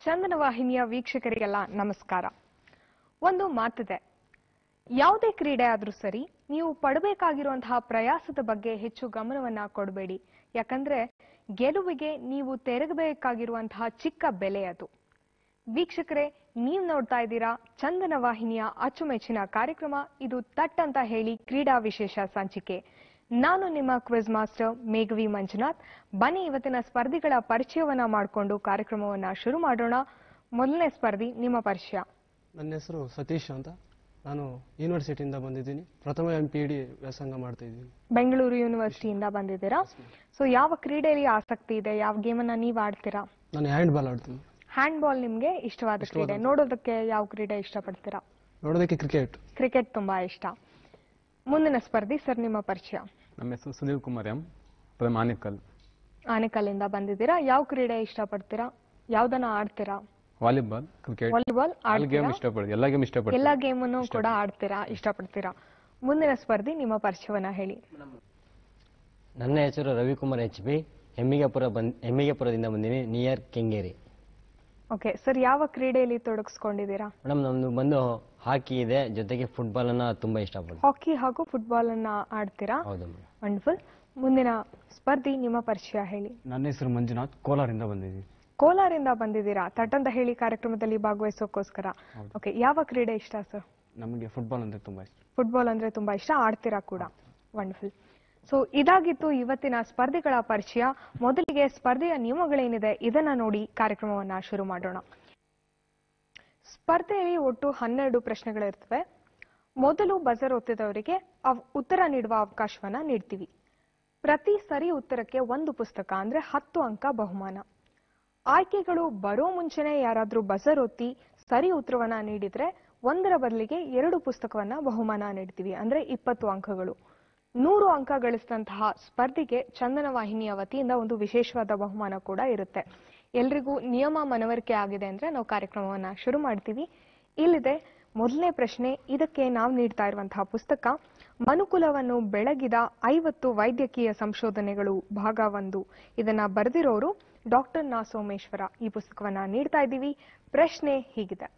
ಚಂದನ ವಾಹಿನಿಯ ವೀಕ್ಷಕರಿಗೆಲ್ಲ ನಮಸ್ಕಾರ ಒಂದು ಮಾತಿದೆ ಯಾವುದೇ ಕ್ರೀಡೆ ಆದ್ರೂ ಸರಿ ನೀವು ಪಡಬೇಕಾಗಿರುವಂತಹ ಪ್ರಯಾಸದ ಬಗ್ಗೆ ಹೆಚ್ಚು ಗಮನವನ್ನ ಕೊಡಬೇಡಿ ಯಾಕಂದ್ರೆ ಗೆಲುವಿಗೆ ನೀವು ತೆರಗಬೇಕಾಗಿರುವಂತಹ ಚಿಕ್ಕ ಬೆಲೆ ಅದು ವೀಕ್ಷಕರೇ ನೀವು ನೋಡ್ತಾ ಇದ್ದೀರಾ ಚಂದನ ವಾಹಿನಿಯ ಅಚ್ಚುಮೆಚ್ಚಿನ ಕಾರ್ಯಕ್ರಮ ಇದು ತಟ್ ಅಂತ ಹೇಳಿ ಕ್ರೀಡಾ ವಿಶೇಷ ಸಂಚಿಕೆ ನಾನು ನಿಮ್ಮ ಕ್ವಿಜ್ ಮಾಸ್ಟರ್ ಮೇಘವಿ ಮಂಜುನಾಥ್ ಬನ್ನಿ ಇವತ್ತಿನ ಸ್ಪರ್ಧಿಗಳ ಪರಿಚಯವನ್ನ ಮಾಡಿಕೊಂಡು ಕಾರ್ಯಕ್ರಮವನ್ನ ಶುರು ಮಾಡೋಣ ಮೊದಲನೇ ಸ್ಪರ್ಧಿ ನಿಮ್ಮ ಪರಿಚಯ ನನ್ನ ಹೆಸರು ಸತೀಶ್ ಅಂತ ನಾನು ಯೂನಿವರ್ಸಿಟಿಯಿಂದ ಬಂದಿದ್ದೀನಿ ಪ್ರಥಮ ಎಂ ಪಿ ಡಿ ವ್ಯಾಸಂಗ ಮಾಡ್ತಾ ಇದ್ದೀನಿ ಬೆಂಗಳೂರು ಯೂನಿವರ್ಸಿಟಿಯಿಂದ ಬಂದಿದ್ದೀರಾ ಸೊ ಯಾವ ಕ್ರೀಡೆಯಲ್ಲಿ ಆಸಕ್ತಿ ಇದೆ ಯಾವ ಗೇಮನ್ನ ನೀವು ಆಡ್ತೀರಾ ನಾನು ಹ್ಯಾಂಡ್ ಬಾಲ್ ಆಡ್ತೀನಿ ಹ್ಯಾಂಡ್ ಬಾಲ್ ನಿಮ್ಗೆ ಇಷ್ಟವಾದ ಕ್ರೀಡೆ ನೋಡೋದಕ್ಕೆ ಯಾವ ಕ್ರೀಡೆ ಇಷ್ಟಪಡ್ತೀರಾ ನೋಡೋದಕ್ಕೆ ಕ್ರಿಕೆಟ್ ಕ್ರಿಕೆಟ್ ತುಂಬಾ ಇಷ್ಟ ಮುಂದಿನ ಸ್ಪರ್ಧಿ ಸರ್ ನಿಮ್ಮ ಪರಿಚಯ ನಮ್ಮ ಹೆಸರು ಸುನೀಲ್ ಕುಮಾರ್ ಎಂ ಪ್ರಥಮ ಆನೇಕಲ್ ಆನೆಕಲ್ಲಿಂದ ಬಂದಿದ್ದೀರಾ ಯಾವ ಕ್ರೀಡೆ ಇಷ್ಟಪಡ್ತೀರಾ ಯಾವ್ದನ್ನ ಆಡ್ತೀರಾ volleyball cricket volleyball all game ಆಡ್ತೀರಾ ಇಷ್ಟಪಡ್ತೀವಿ ಎಲ್ಲ ಗೇಮ್ ಇಷ್ಟಪಡ್ತೀವಿ ಎಲ್ಲಾ ಗೇಮನ್ನು ಕೂಡ ಆಡ್ತೀರಾ ಇಷ್ಟಪಡ್ತೀರಾ ಮುಂದಿನ ಸ್ಪರ್ಧಿ ನಿಮ್ಮ ಪರಿಚಯವನ್ನ ಹೇಳಿ ನನ್ನ ಹೆಸರು ರವಿಕುಮಾರ್ ಎಚ್ ಬಿ ಹೆಮ್ಮಿಗೆಪುರ ಬಂದ್ ಹೆಮ್ಮಿಗೆಪುರದಿಂದ ಬಂದೀನಿ ನಿಯರ್ ಕೆಂಗೇರಿ ಓಕೆ ಸರ್ ಯಾವ ಕ್ರೀಡೆಯಲ್ಲಿ ತೊಡಗಿಸ್ಕೊಂಡಿದ್ದೀರಾ ಮೇಡಮ್ ನಮ್ದು ಬಂದು ಹಾಕಿ ಇದೆ ಜೊತೆಗೆ ಫುಟ್ಬಾಲ್ ಅನ್ನ ತುಂಬಾ ಇಷ್ಟಪಡ್ತೀನಿ ಹಾಕಿ ಹಾಗೂ ಫುಟ್ಬಾಲ್ ಅನ್ನ ಆಡ್ತೀರಾ ಹೌದು ಮೇಡಮ್ ವಂಡರ್ಫುಲ್ ಮುಂದಿನ ಸ್ಪರ್ಧಿ ನಿಮ್ಮ ಪರಿಚಯ ಹೇಳಿ ನನ್ನ ಹೆಸರು ಮಂಜುನಾಥ್ ಕೋಲಾರಿಂದ ಬಂದಿದ್ದೀನಿ ಕೋಲಾರಿಂದ ಬಂದಿದ್ದೀರಾ ತಟ್ಟಂತ ಹೇಳಿ ಕಾರ್ಯಕ್ರಮದಲ್ಲಿ ಭಾಗವಹಿಸೋಕೋಸ್ಕರ ಓಕೆ ಯಾವ ಕ್ರೀಡೆ ಇಷ್ಟ ಸರ್ ನಮಗೆ ಫುಟ್ಬಾಲ್ ಅಂದರೆ ತುಂಬ ಇಷ್ಟ ಫುಟ್ಬಾಲ್ ಅಂದ್ರೆ ತುಂಬಾ ಇಷ್ಟ ಆಡ್ತೀರಾ ಕೂಡ ವಂಡರ್ಫುಲ್ ಸೊ ಇದಾಗಿತ್ತು ಇವತ್ತಿನ ಸ್ಪರ್ಧಿಗಳ ಪರಿಚಯ ಮೊದಲಿಗೆ ಸ್ಪರ್ಧೆಯ ನಿಯಮಗಳೇನಿದೆ ಇದನ್ನ ನೋಡಿ ಕಾರ್ಯಕ್ರಮವನ್ನ ಶುರು ಮಾಡೋಣ ಸ್ಪರ್ಧೆಯಲ್ಲಿ ಒಟ್ಟು ಹನ್ನೆರಡು ಪ್ರಶ್ನೆಗಳಿರ್ತವೆ ಮೊದಲು ಬಜರ್ ಒತ್ತಿದವರಿಗೆ ಅವ್ ಉತ್ತರ ನೀಡುವ ಅವಕಾಶವನ್ನ ನೀಡ್ತೀವಿ ಪ್ರತಿ ಸರಿ ಉತ್ತರಕ್ಕೆ ಒಂದು ಪುಸ್ತಕ ಅಂದ್ರೆ ಹತ್ತು ಅಂಕ ಬಹುಮಾನ ಆಯ್ಕೆಗಳು ಬರೋ ಮುಂಚೆನೆ ಯಾರಾದ್ರೂ ಬಜರ್ ಒತ್ತಿ ಸರಿ ಉತ್ತರವನ್ನ ನೀಡಿದ್ರೆ ಒಂದರ ಬದಲಿಗೆ ಎರಡು ಪುಸ್ತಕವನ್ನ ಬಹುಮಾನ ನೀಡ್ತೀವಿ ಅಂದ್ರೆ ಇಪ್ಪತ್ತು ಅಂಕಗಳು ನೂರು ಅಂಕ ಗಳಿಸಿದಂತಹ ಸ್ಪರ್ಧಿಗೆ ಚಂದನ ವಾಹಿನಿಯ ವತಿಯಿಂದ ಒಂದು ವಿಶೇಷವಾದ ಬಹುಮಾನ ಕೂಡ ಇರುತ್ತೆ ಎಲ್ರಿಗೂ ನಿಯಮ ಮನವರಿಕೆ ಆಗಿದೆ ಅಂದ್ರೆ ನಾವು ಕಾರ್ಯಕ್ರಮವನ್ನ ಶುರು ಮಾಡ್ತೀವಿ ಇಲ್ಲಿದೆ ಮೊದಲನೇ ಪ್ರಶ್ನೆ ಇದಕ್ಕೆ ನಾವು ನೀಡ್ತಾ ಇರುವಂತಹ ಪುಸ್ತಕ ಮನುಕುಲವನ್ನು ಬೆಳಗಿದ ಐವತ್ತು ವೈದ್ಯಕೀಯ ಸಂಶೋಧನೆಗಳು ಭಾಗ ಒಂದು ಇದನ್ನ ಬರೆದಿರೋರು ಡಾಕ್ಟರ್ ನಾ ಸೋಮೇಶ್ವರ ಈ ಪುಸ್ತಕವನ್ನ ನೀಡ್ತಾ ಇದ್ದೀವಿ ಪ್ರಶ್ನೆ ಹೀಗಿದೆ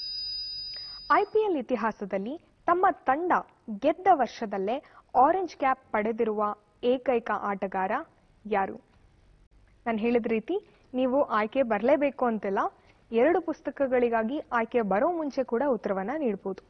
ಐಪಿಎಲ್ ಇತಿಹಾಸದಲ್ಲಿ ತಮ್ಮ ತಂಡ ಗೆದ್ದ ವರ್ಷದಲ್ಲೇ ಆರೆಂಜ್ ಕ್ಯಾಪ್ ಪಡೆದಿರುವ ಏಕೈಕ ಆಟಗಾರ ಯಾರು ನಾನು ಹೇಳಿದ ರೀತಿ ನೀವು ಆಯ್ಕೆ ಬರಲೇಬೇಕು ಅಂತಿಲ್ಲ ಎರಡು ಪುಸ್ತಕಗಳಿಗಾಗಿ ಆಯ್ಕೆ ಬರೋ ಮುಂಚೆ ಕೂಡ ಉತ್ತರವನ್ನ ನೀಡಬಹುದು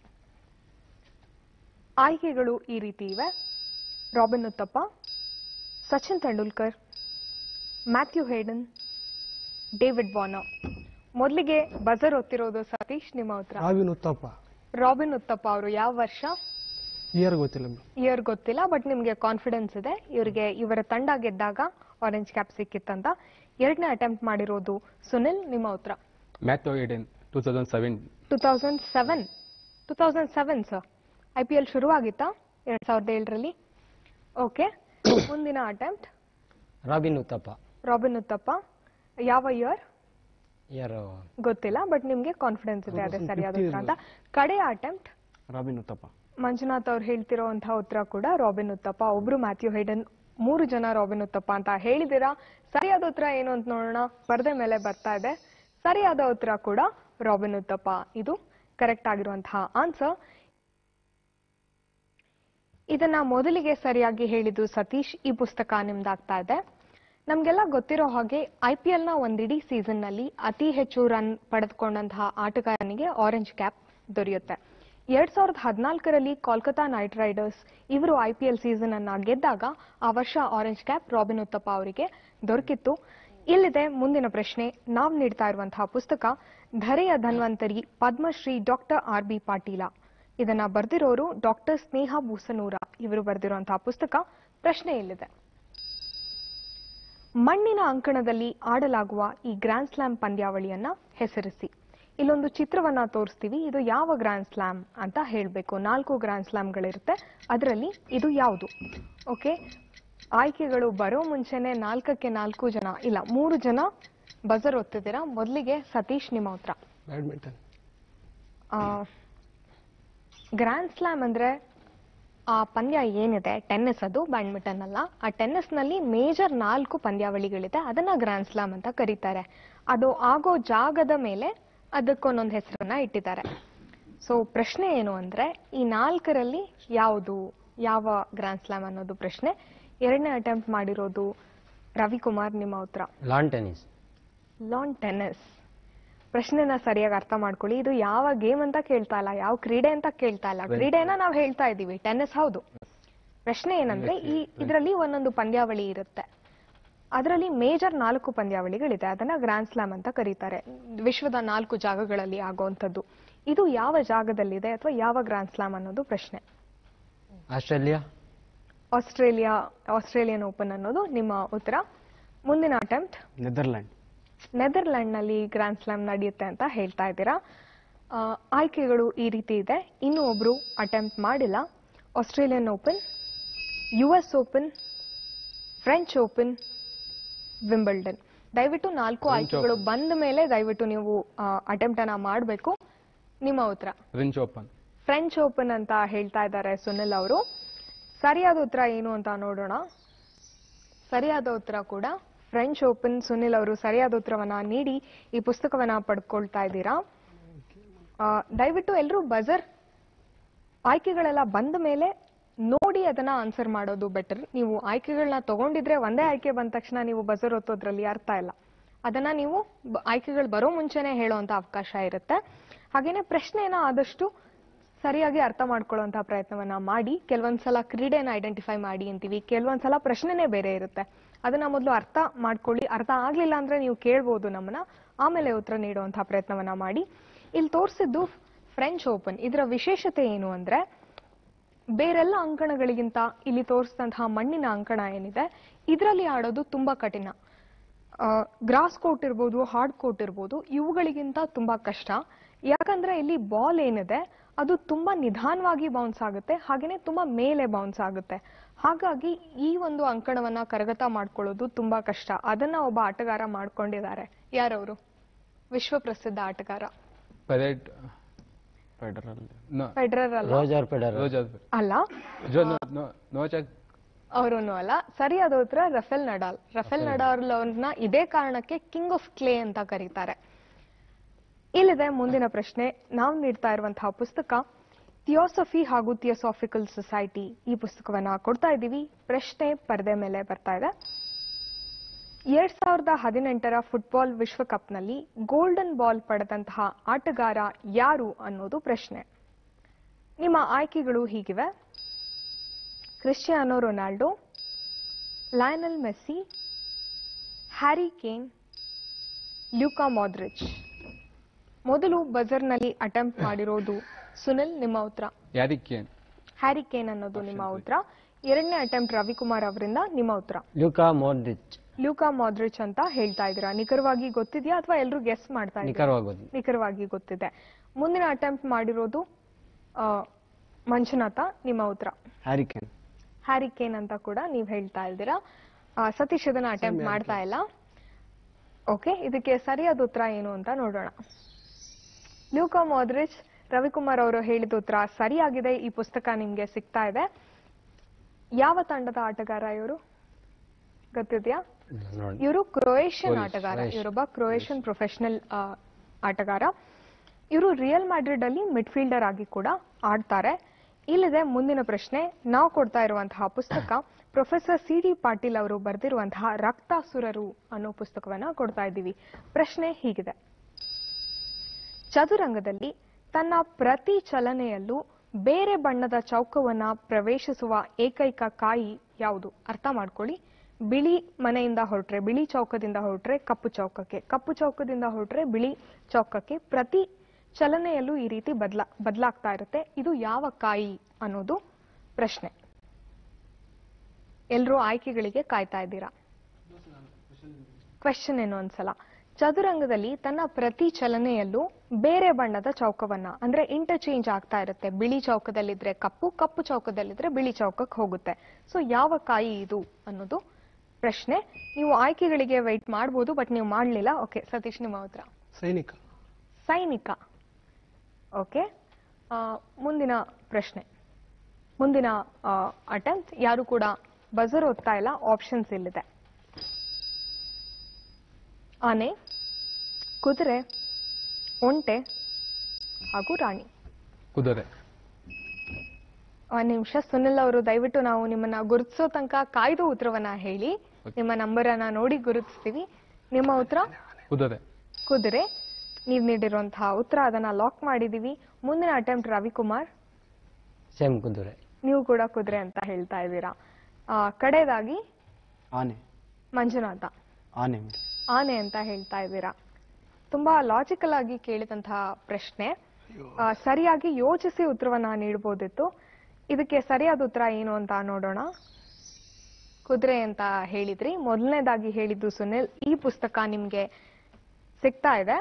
ಆಯ್ಕೆಗಳು ಈ ರೀತಿ ಇವೆ Robin Uthappa Sachin Tendulkar Matthew Hayden David Warner ಮೊದಲಿಗೆ ಬಜರ್ ಒತ್ತಿರೋದು ಸತೀಶ್ ನಿಮ್ಮ ಉತ್ತರ ರಾವಿನ್ ಉತ್ತಪ್ಪ ರಾಬಿನ್ ಉತ್ತಪ್ಪ ಅವರು ಯಾವ ವರ್ಷ ಇಯರ್ ಗೊತ್ತಿಲ್ಲ ಮೇಡಮ್ ಇಯರ್ ಗೊತ್ತಿಲ್ಲ ಬಟ್ ನಿಮ್ಗೆ ಕಾನ್ಫಿಡೆನ್ಸ್ ಇದೆ ಇವರಿಗೆ ಇವರ ತಂಡ ಗೆದ್ದಾಗ ಆರೆಂಜ್ ಕ್ಯಾಪ್ ಸಿಕ್ಕಿತ್ತಂತ ಎರಡನೇ ಅಟೆಂಪ್ಟ್ ಮಾಡಿರೋದು ಸುನಿಲ್ ನಿಮ್ಮ ಉತ್ತರ Matthew Hayden two thousand seven two thousand seven two thousand seven sir I P L ಶುರುವಾಗಿತ್ತಾ ಎರಡ್ ಸಾವಿರದ ಏಳರಲ್ಲಿ ಓಕೆ ಮುಂದಿನ attempt Robin Uthappa Robin Uthappa ಯಾವ ಇಯರ್ ಯಾರು ಗೊತ್ತಿಲ್ಲ ಬಟ್ ನಿಮ್ಗೆ ಕಾನ್ಫಿಡೆನ್ಸ್ ಇದೆ ಅದೇ ಸರಿಯಾದ ಉತ್ತರ ಅಂತ ಕಡೆಯ ಅಟೆಂಪ್ಟ್ ರಾಬಿನ್ ಉತ್ತಪ್ಪ ಮಂಜುನಾಥ್ ಅವ್ರು ಹೇಳ್ತಿರೋಂತಹ ಉತ್ತರ ಕೂಡ ರಾಬಿನ್ ಉತ್ತಪ್ಪ ಒಬ್ರು ಮ್ಯಾಥ್ಯೂ ಹೈಡನ್ ಮೂರು ಜನ ರಾಬಿನ್ ಉತ್ತಪ್ಪ ಅಂತ ಹೇಳಿದಿರಾ ಸರಿಯಾದ ಉತ್ತರ ಏನು ಅಂತ ನೋಡೋಣ ಪರದೆ ಮೇಲೆ ಬರ್ತಾ ಇದೆ ಸರಿಯಾದ ಉತ್ತರ ಕೂಡ ರಾಬಿನ್ ಉತ್ತಪ್ಪ ಇದು ಕರೆಕ್ಟ್ ಆಗಿರುವಂತಹ ಆನ್ಸರ್ ಇದನ್ನ ಮೊದಲಿಗೆ ಸರಿಯಾಗಿ ಹೇಳಿದ್ದು ಸತೀಶ್ ಈ ಪುಸ್ತಕ ನಿಮ್ದಾಗ್ತಾ ಇದೆ ನಮ್ಗೆಲ್ಲ ಗೊತ್ತಿರೋ ಹಾಗೆ ಐ ಪಿ ಎಲ್ ನ ಒಂದಿಡೀ ಸೀಸನ್ ನಲ್ಲಿ ಅತಿ ಹೆಚ್ಚು ರನ್ ಪಡೆದುಕೊಂಡಂತಹ ಆಟಗಾರನಿಗೆ ಆರೆಂಜ್ ಕ್ಯಾಪ್ ದೊರೆಯುತ್ತೆ ಎರಡ್ ಸಾವಿರದ ಹದಿನಾಲ್ಕರಲ್ಲಿ ಕೋಲ್ಕತಾ ನೈಟ್ ರೈಡರ್ಸ್ ಇವರು ಐ ಪಿ ಎಲ್ ಸೀಸನ್ ಅನ್ನ ಗೆದ್ದಾಗ ಆ ವರ್ಷ ಆರೆಂಜ್ ಕ್ಯಾಪ್ ರಾಬಿನ್ ಉತ್ತಪ್ಪ ಅವರಿಗೆ ದೊರಕಿತ್ತು ಇಲ್ಲಿದೆ ಮುಂದಿನ ಪ್ರಶ್ನೆ ನಾವು ನೀಡ್ತಾ ಇರುವಂತಹ ಪುಸ್ತಕ ಧರೆಯ ಧನ್ವಂತರಿ Padmashri doctor R B Patil ಇದನ್ನ ಬರೆದಿರೋರು ಡಾಕ್ಟರ್ ಸ್ನೇಹ ಬೂಸನೂರ ಇವರು ಬರೆದಿರುವಂತಹ ಪುಸ್ತಕ ಪ್ರಶ್ನೆ ಇಲ್ಲಿದೆ ಮಣ್ಣಿನ ಅಂಕಣದಲ್ಲಿ ಆಡಲಾಗುವ ಈ ಗ್ರ್ಯಾಂಡ್ ಸ್ಲಾಮ್ ಪಂದ್ಯಾವಳಿಯನ್ನ ಹೆಸರಿಸಿ ಇಲ್ಲೊಂದು ಚಿತ್ರವನ್ನ ತೋರಿಸ್ತೀವಿ ಇದು ಯಾವ ಗ್ರ್ಯಾಂಡ್ ಸ್ಲಾಮ್ ಅಂತ ಹೇಳಬೇಕು ನಾಲ್ಕು ಗ್ರ್ಯಾಂಡ್ ಸ್ಲಾಮ್ಗಳಿರುತ್ತೆ ಅದರಲ್ಲಿ ಇದು ಯಾವುದು ಓಕೆ ಆಯ್ಕೆಗಳು ಬರೋ ಮುಂಚೆನೆ ನಾಲ್ಕಕ್ಕೆ ನಾಲ್ಕು ಜನ ಇಲ್ಲ ಮೂರು ಜನ ಬಜರ್ ಒತ್ತಿದ್ದೀರಾ ಮೊದಲಿಗೆ ಸತೀಶ್ ನಿಮ್ಮ ಉತ್ತರ ಬ್ಯಾಡ್ಮಿಂಟನ್ ಗ್ರ್ಯಾಂಡ್ ಸ್ಲಾಮ್ ಅಂದ್ರೆ ಆ ಪಂದ್ಯ ಏನಿದೆ ಟೆನ್ನಿಸ್ ಅದು ಬ್ಯಾಡ್ಮಿಂಟನ್ ಅಲ್ಲ ಆ ಟೆನ್ನಿಸ್ ನಲ್ಲಿ ಮೇಜರ್ ನಾಲ್ಕು ಪಂದ್ಯಾವಳಿಗಳಿದೆ ಅದನ್ನ ಗ್ರ್ಯಾಂಡ್ ಸ್ಲಾಮ್ ಅಂತ ಕರೀತಾರೆ ಅದು ಆಗೋ ಜಾಗದ ಮೇಲೆ ಅದಕ್ಕೊಂದೊಂದು ಹೆಸರನ್ನ ಇಟ್ಟಿದ್ದಾರೆ ಸೊ ಪ್ರಶ್ನೆ ಏನು ಅಂದ್ರೆ ಈ ನಾಲ್ಕರಲ್ಲಿ ಯಾವುದು ಯಾವ ಗ್ರ್ಯಾಂಡ್ ಸ್ಲಾಮ್ ಅನ್ನೋದು ಪ್ರಶ್ನೆ ಎರಡನೇ ಅಟೆಂಪ್ಟ್ ಮಾಡಿರೋದು ರವಿಕುಮಾರ್ ನಿಮ್ಮ ಉತ್ತರ ಲಾನ್ ಟೆನ್ನಿಸ್ ಲಾನ್ ಟೆನ್ನಿಸ್ ಪ್ರಶ್ನೆನ ಸರಿಯಾಗಿ ಅರ್ಥ ಮಾಡ್ಕೊಳ್ಳಿ ಇದು ಯಾವ ಗೇಮ್ ಅಂತ ಕೇಳ್ತಾ ಇಲ್ಲ ಯಾವ ಕ್ರೀಡೆ ಅಂತ ಕೇಳ್ತಾ ಇಲ್ಲ ಕ್ರೀಡೆನ ನಾವು ಹೇಳ್ತಾ ಇದ್ದೀವಿ ಟೆನ್ನಿಸ್ ಹೌದು ಪ್ರಶ್ನೆ ಏನಂದ್ರೆ ಈ ಇದರಲ್ಲಿ ಒಂದೊಂದು ಪಂದ್ಯಾವಳಿ ಇರುತ್ತೆ ಅದರಲ್ಲಿ ಮೇಜರ್ ನಾಲ್ಕು ಪಂದ್ಯಾವಳಿಗಳಿದೆ ಅದನ್ನ ಗ್ರ್ಯಾಂಡ್ ಸ್ಲಾಮ್ ಅಂತ ಕರೀತಾರೆ ವಿಶ್ವದ ನಾಲ್ಕು ಜಾಗಗಳಲ್ಲಿ ಆಗುವಂಥದ್ದು ಇದು ಯಾವ ಜಾಗದಲ್ಲಿದೆ ಅಥವಾ ಯಾವ ಗ್ರ್ಯಾಂಡ್ ಸ್ಲಾಮ್ ಅನ್ನೋದು ಪ್ರಶ್ನೆ ಆಸ್ಟ್ರೇಲಿಯಾ ಆಸ್ಟ್ರೇಲಿಯಾ ಆಸ್ಟ್ರೇಲಿಯನ್ ಓಪನ್ ಅನ್ನೋದು ನಿಮ್ಮ ಉತ್ತರ ಮುಂದಿನ ಅಟೆಂಪ್ಟ್ ನೆದರ್ಲ್ಯಾಂಡ್ ನೆದರ್ಲ್ಯಾಂಡ್ ನಲ್ಲಿ ಗ್ರ್ಯಾಂಡ್ ಸ್ಲಾಮ್ ನಡೆಯುತ್ತೆ ಅಂತ ಹೇಳ್ತಾ ಇದ್ದೀರಾ ಆ, ಆಯ್ಕೆಗಳು ಈ ರೀತಿ ಇದೆ ಇನ್ನೂ ಒಬ್ರು ಅಟೆಂಪ್ಟ್ ಮಾಡಿಲ್ಲ Australian Open U S Open French Open Wimbledon ದಯವಿಟ್ಟು ನಾಲ್ಕು ಆಯ್ಕೆಗಳು ಬಂದ ಮೇಲೆ ದಯವಿಟ್ಟು ನೀವು ಅಟೆಂಪ್ಟ್ ಅನ್ನ ಮಾಡಬೇಕು ನಿಮ್ಮ ಉತ್ತರ ಫ್ರೆಂಚ್ ಓಪನ್ ಫ್ರೆಂಚ್ ಓಪನ್ ಅಂತ ಹೇಳ್ತಾ ಇದ್ದಾರೆ ಸುನಿಲ್ ಅವರು ಸರಿಯಾದ ಉತ್ತರ ಏನು ಅಂತ ನೋಡೋಣ ಸರಿಯಾದ ಉತ್ತರ ಕೂಡ ಫ್ರೆಂಚ್ ಓಪನ್ ಸುನಿಲ್ ಅವರು ಸರಿಯಾದ ಉತ್ತರವನ್ನ ನೀಡಿ ಈ ಪುಸ್ತಕವನ್ನ ಪಡ್ಕೊಳ್ತಾ ಇದ್ದೀರಾ ಆ, ದಯವಿಟ್ಟು ಎಲ್ಲರೂ ಬಜರ್ ಆಯ್ಕೆಗಳೆಲ್ಲ ಬಂದ ಮೇಲೆ ನೋಡಿ ಅದನ್ನ ಆನ್ಸರ್ ಮಾಡೋದು ಬೆಟರ್ ನೀವು ಆಯ್ಕೆಗಳನ್ನ ತಗೊಂಡಿದ್ರೆ ಒಂದೇ ಆಯ್ಕೆ ಬಂದ ತಕ್ಷಣ ನೀವು ಬಜರ್ ಒತ್ತೋದ್ರಲ್ಲಿ ಅರ್ಥ ಇಲ್ಲ ಅದನ್ನ ನೀವು ಬ- ಆಯ್ಕೆಗಳು ಬರೋ ಮುಂಚೆನೆ ಹೇಳುವಂತ ಅವಕಾಶ ಇರುತ್ತೆ ಹಾಗೇನೆ ಪ್ರಶ್ನೆನ ಆದಷ್ಟು ಸರಿಯಾಗಿ ಅರ್ಥ ಮಾಡ್ಕೊಳ್ಳುವಂತಹ ಪ್ರಯತ್ನವನ್ನ ಮಾಡಿ ಕೆಲವೊಂದ್ಸಲ ಕ್ರೀಡೆನ ಐಡೆಂಟಿಫೈ ಮಾಡಿ ಅಂತೀವಿ ಕೆಲವೊಂದ್ಸಲ ಪ್ರಶ್ನೆನೇ ಬೇರೆ ಇರುತ್ತೆ ಅದನ್ನ ಮೊದಲು ಅರ್ಥ ಮಾಡ್ಕೊಳ್ಳಿ ಅರ್ಥ ಆಗ್ಲಿಲ್ಲ ಅಂದ್ರೆ ನೀವು ಕೇಳ್ಬೋದು ನಮ್ಮನ್ನ ಆಮೇಲೆ ಉತ್ತರ ನೀಡುವಂತಹ ಪ್ರಯತ್ನವನ್ನ ಮಾಡಿ ಇಲ್ಲಿ ತೋರಿಸಿದ್ದು ಫ್ರೆಂಚ್ ಓಪನ್ ಇದರ ವಿಶೇಷತೆ ಏನು ಅಂದ್ರೆ ಬೇರೆಲ್ಲ ಅಂಕಣಗಳಿಗಿಂತ ಇಲ್ಲಿ ತೋರಿಸಿದಂತಹ ಮಣ್ಣಿನ ಅಂಕಣ ಏನಿದೆ ಇದರಲ್ಲಿ ಆಡೋದು ತುಂಬಾ ಕಠಿಣ ಗ್ರಾಸ್ ಕೋರ್ಟ್ ಇರ್ಬೋದು ಹಾರ್ಡ್ ಕೋರ್ಟ್ ಇರ್ಬೋದು ಇವುಗಳಿಗಿಂತ ತುಂಬಾ ಕಷ್ಟ ಯಾಕಂದ್ರೆ ಇಲ್ಲಿ ಬಾಲ್ ಏನಿದೆ ಅದು ತುಂಬಾ ನಿಧಾನವಾಗಿ ಬೌನ್ಸ್ ಆಗುತ್ತೆ ಹಾಗೇನೆ ತುಂಬಾ ಮೇಲೆ ಬೌನ್ಸ್ ಆಗುತ್ತೆ ಹಾಗಾಗಿ ಈ ಒಂದು ಅಂಕಣವನ್ನ ಕರಗತ ಮಾಡ್ಕೊಳ್ಳೋದು ತುಂಬಾ ಕಷ್ಟ ಅದನ್ನ ಒಬ್ಬ ಆಟಗಾರ ಮಾಡ್ಕೊಂಡಿದ್ದಾರೆ ಯಾರವರು ವಿಶ್ವ ಪ್ರಸಿದ್ಧ ಆಟಗಾರ ಪೆರೆಟ್ ಫೆಡರಲ್ ನೋ ಫೆಡರರ್ ಅಲ್ಲ ರೋಜರ್ ಫೆಡರರ್ ರೋಜರ್ ಅಲ್ಲ ಜೋ ನೋ ನೋಚಾಕ್ ಅವರನ್ನು ಅಲ್ಲ ಸರಿಯಾದ ಉತ್ತರ ರಫೆಲ್ ನಡಾಲ್ ರಫೆಲ್ ನಡಾಲ್ ಅವ್ರನ್ನ ಇದೇ ಕಾರಣಕ್ಕೆ ಕಿಂಗ್ ಆಫ್ ಕ್ಲೇ ಅಂತ ಕರೀತಾರೆ ಇಲ್ಲಿದೆ ಮುಂದಿನ ಪ್ರಶ್ನೆ ನಾವು ನೀಡ್ತಾ ಇರುವಂತಹ ಪುಸ್ತಕ ಥಿಯೋಸಫಿ ಹಾಗೂ ಥಿಯೋಸಾಫಿಕಲ್ ಸೊಸೈಟಿ ಈ ಪುಸ್ತಕವನ್ನ ಕೊಡ್ತಾ ಇದ್ದೀವಿ ಪ್ರಶ್ನೆ ಪರದೆ ಮೇಲೆ ಬರ್ತಾ ಇದೆ ಎರಡ್ ಸಾವಿರದ ಹದಿನೆಂಟರ ಫುಟ್ಬಾಲ್ ವಿಶ್ವಕಪ್ನಲ್ಲಿ ಗೋಲ್ಡನ್ ಬಾಲ್ ಪಡೆದಂತಹ ಆಟಗಾರ ಯಾರು ಅನ್ನೋದು ಪ್ರಶ್ನೆ ನಿಮ್ಮ ಆಯ್ಕೆಗಳು ಹೀಗಿವೆ Cristiano Ronaldo Lionel Messi Harry Kane Luka Modric ಮೊದಲು ಬಜರ್ನಲ್ಲಿ ಅಟೆಂಪ್ಟ್ ಮಾಡಿರೋದು ಸುನಿಲ್ ನಿಮ್ಮ ಉತ್ತರ ಯಾರಿ ಕೇನ್ ಹ್ಯಾರಿ ಕೇನ್ ಅನ್ನೋದು ನಿಮ್ಮ ಉತ್ತರ ಎರಡನೇ ಅಟೆಂಪ್ಟ್ ರವಿಕುಮಾರ್ ಅವರಿಂದ ನಿಮ್ಮ ಉತ್ತರ ಲ್ಯೂಕಾ ಮೋಡ್ರಿಚ್ ಲ್ಯೂಕಾ ಮಾದ್ರಿಚ್ ಅಂತ ಹೇಳ್ತಾ ಇದ್ದೀರಾ ನಿಖರವಾಗಿ ಗೊತ್ತಿದೆಯಾ ಅಥವಾ ಎಲ್ಲರೂ ಗೆಸ್ ಮಾಡ್ತಾ ಇದ್ದೀರಾ ನಿಖರವಾಗೋದು ನಿಖರವಾಗಿ ಗೊತ್ತಿದೆ ಮುಂದಿನ ಅಟೆಂಪ್ಟ್ ಮಾಡಿರೋದು ಆ, ಮಂಜುನಾಥ ನಿಮ್ಮ ಉತ್ತರ ಹ್ಯಾರಿಕೇನ್ ಹ್ಯಾರಿ ಕೇನ್ ಅಂತ ಕೂಡ ನೀವು ಹೇಳ್ತಾ ಇದ್ದೀರಾ ಆ, ಸತೀಶ್ ಅದನ್ನ ಅಟೆಂಪ್ಟ್ ಮಾಡ್ತಾ ಇಲ್ಲ ಓಕೆ ಇದಕ್ಕೆ ಸರಿಯಾದ ಉತ್ತರ ಏನು ಅಂತ ನೋಡೋಣ ಲ್ಯೂಕಾ ಮೋದ್ರಿಚ್ ರವಿಕುಮಾರ್ ಅವರು ಹೇಳಿದ ಉತ್ತರ ಸರಿಯಾಗಿದೆ ಈ ಪುಸ್ತಕ ನಿಮ್ಗೆ ಸಿಗ್ತಾ ಇದೆ ಯಾವ ತಂಡದ ಆಟಗಾರ ಇವರು ಗೊತ್ತಿದ್ಯಾ ನೋಡಿ ಇವರು ಕ್ರೊಯೇಷಿಯನ್ ಆಟಗಾರ ಇವರೊಬ್ಬ ಕ್ರೊಯೇಷಿಯನ್ ಪ್ರೊಫೆಷನಲ್ ಆಟಗಾರ ಇವರು ರಿಯಲ್ ಮ್ಯಾಡ್ರಿಡ್ ಅಲ್ಲಿ ಮಿಡ್ಫೀಲ್ಡರ್ ಆಗಿ ಕೂಡ ಆಡ್ತಾರೆ ಇಲ್ಲಿದೆ ಮುಂದಿನ ಪ್ರಶ್ನೆ ನಾವು ಕೊಡ್ತಾ ಇರುವಂತಹ ಪುಸ್ತಕ ಪ್ರೊಫೆಸರ್ ಸಿ ಡಿ ಪಾಟೀಲ್ ಅವರು ಬರೆದಿರುವಂತಹ ರಕ್ತಾಸುರರು ಅನ್ನೋ ಪುಸ್ತಕವನ್ನ ಕೊಡ್ತಾ ಇದ್ದೀವಿ ಪ್ರಶ್ನೆ ಹೀಗಿದೆ ಚದುರಂಗದಲ್ಲಿ ತನ್ನ ಪ್ರತಿ ಚಲನೆಯಲ್ಲೂ ಬೇರೆ ಬಣ್ಣದ ಚೌಕವನ್ನ ಪ್ರವೇಶಿಸುವ ಏಕೈಕ ಕಾಯಿ ಯಾವುದು ಅರ್ಥ ಮಾಡ್ಕೊಳ್ಳಿ ಬಿಳಿ ಮನೆಯಿಂದ ಹೊರಟ್ರೆ ಬಿಳಿ ಚೌಕದಿಂದ ಹೊರಟ್ರೆ ಕಪ್ಪು ಚೌಕಕ್ಕೆ ಕಪ್ಪು ಚೌಕದಿಂದ ಹೊರಟ್ರೆ ಬಿಳಿ ಚೌಕಕ್ಕೆ ಪ್ರತಿ ಚಲನೆಯಲ್ಲೂ ಈ ರೀತಿ ಬದಲಾ ಬದಲಾಗ್ತಾ ಇರುತ್ತೆ ಇದು ಯಾವ ಕಾಯಿ ಅನ್ನೋದು ಪ್ರಶ್ನೆ ಎಲ್ರೂ ಆಯ್ಕೆಗಳಿಗೆ ಕಾಯ್ತಾ ಇದ್ದೀರಾ ಕ್ವೆಶನ್ ಏನು ಒಂದ್ಸಲ ಚದುರಂಗದಲ್ಲಿ ತನ್ನ ಪ್ರತಿ ಚಲನೆಯಲ್ಲೂ ಬೇರೆ ಬಣ್ಣದ ಚೌಕವನ್ನ ಅಂದ್ರೆ ಇಂಟರ್ಚೇಂಜ್ ಆಗ್ತಾ ಇರುತ್ತೆ ಬಿಳಿ ಚೌಕದಲ್ಲಿದ್ರೆ ಕಪ್ಪು ಕಪ್ಪು ಚೌಕದಲ್ಲಿದ್ರೆ ಬಿಳಿ ಚೌಕಕ್ಕೆ ಹೋಗುತ್ತೆ ಸೊ ಯಾವ ಕಾಯಿ ಇದು ಅನ್ನೋದು ಪ್ರಶ್ನೆ ನೀವು ಆಯ್ಕೆಗಳಿಗೆ ವೈಟ್ ಮಾಡ್ಬೋದು ಬಟ್ ನೀವು ಮಾಡಲಿಲ್ಲ ಓಕೆ ಸತೀಶ್ ನಿಮ್ಮ ಉತ್ತರ ಸೈನಿಕ ಸೈನಿಕ ಓಕೆ ಮುಂದಿನ ಪ್ರಶ್ನೆ ಮುಂದಿನ ಅಟೆಂಪ್ಟ್ ಯಾರು ಕೂಡ ಬಜರ್ ಓದ್ತಾ ಇಲ್ಲ ಆಪ್ಷನ್ಸ್ ಇಲ್ಲಿದೆ ಆನೆ ಕುದುರೆ ಒಂಟೆ ಹಾಗೂ ರಾಣಿ ಕುದುರೆ ಒಂದ್ ನಿಮಿಷ ಸುನಿಲ್ ಅವರು ದಯವಿಟ್ಟು ನಾವು ನಿಮ್ಮನ್ನ ಗುರುತಿಸೋ ತನಕ ಕಾಯ್ದು ಉತ್ತರವನ್ನ ಹೇಳಿ ನಿಮ್ಮ ನಂಬರ್ ಅನ್ನ ನೋಡಿ ಗುರುತಿಸ್ತೀವಿ ನಿಮ್ಮ ಉತ್ತರ ಕುದುರೆ ಕುದುರೆ ನೀವು ನೀಡಿರುವಂತಹ ಉತ್ತರ ಅದನ್ನ ಲಾಕ್ ಮಾಡಿದೀವಿ ಮುಂದಿನ ಅಟೆಂಪ್ಟ್ ರವಿಕುಮಾರ್ ಸೇಮ್ ಕುದುರೆ ನೀವು ಕೂಡ ಕುದುರೆ ಅಂತ ಹೇಳ್ತಾ ಇದ್ದೀರಾ ಆ, ಕಡೆಯದಾಗಿ ಆನೆ ಮಂಜುನಾಥ ಆನೆ ಮೇಡಮ್ ಆನೆ ಅಂತ ಹೇಳ್ತಾ ಇದ್ದೀರಾ ತುಂಬಾ ಲಾಜಿಕಲ್ ಆಗಿ ಕೇಳಿದಂತಹ ಪ್ರಶ್ನೆ ಆ, ಸರಿಯಾಗಿ ಯೋಚಿಸಿ ಉತ್ತರವನ್ನ ನೀಡಬಹುದಿತ್ತು ಇದಕ್ಕೆ ಸರಿಯಾದ ಉತ್ತರ ಏನು ಅಂತ ನೋಡೋಣ ಕುದುರೆ ಅಂತ ಹೇಳಿದ್ರಿ ಮೊದಲನೇದಾಗಿ ಹೇಳಿದ್ದು ಸುನಿಲ್ ಈ ಪುಸ್ತಕ ನಿಮ್ಗೆ ಸಿಗ್ತಾ ಇದೆ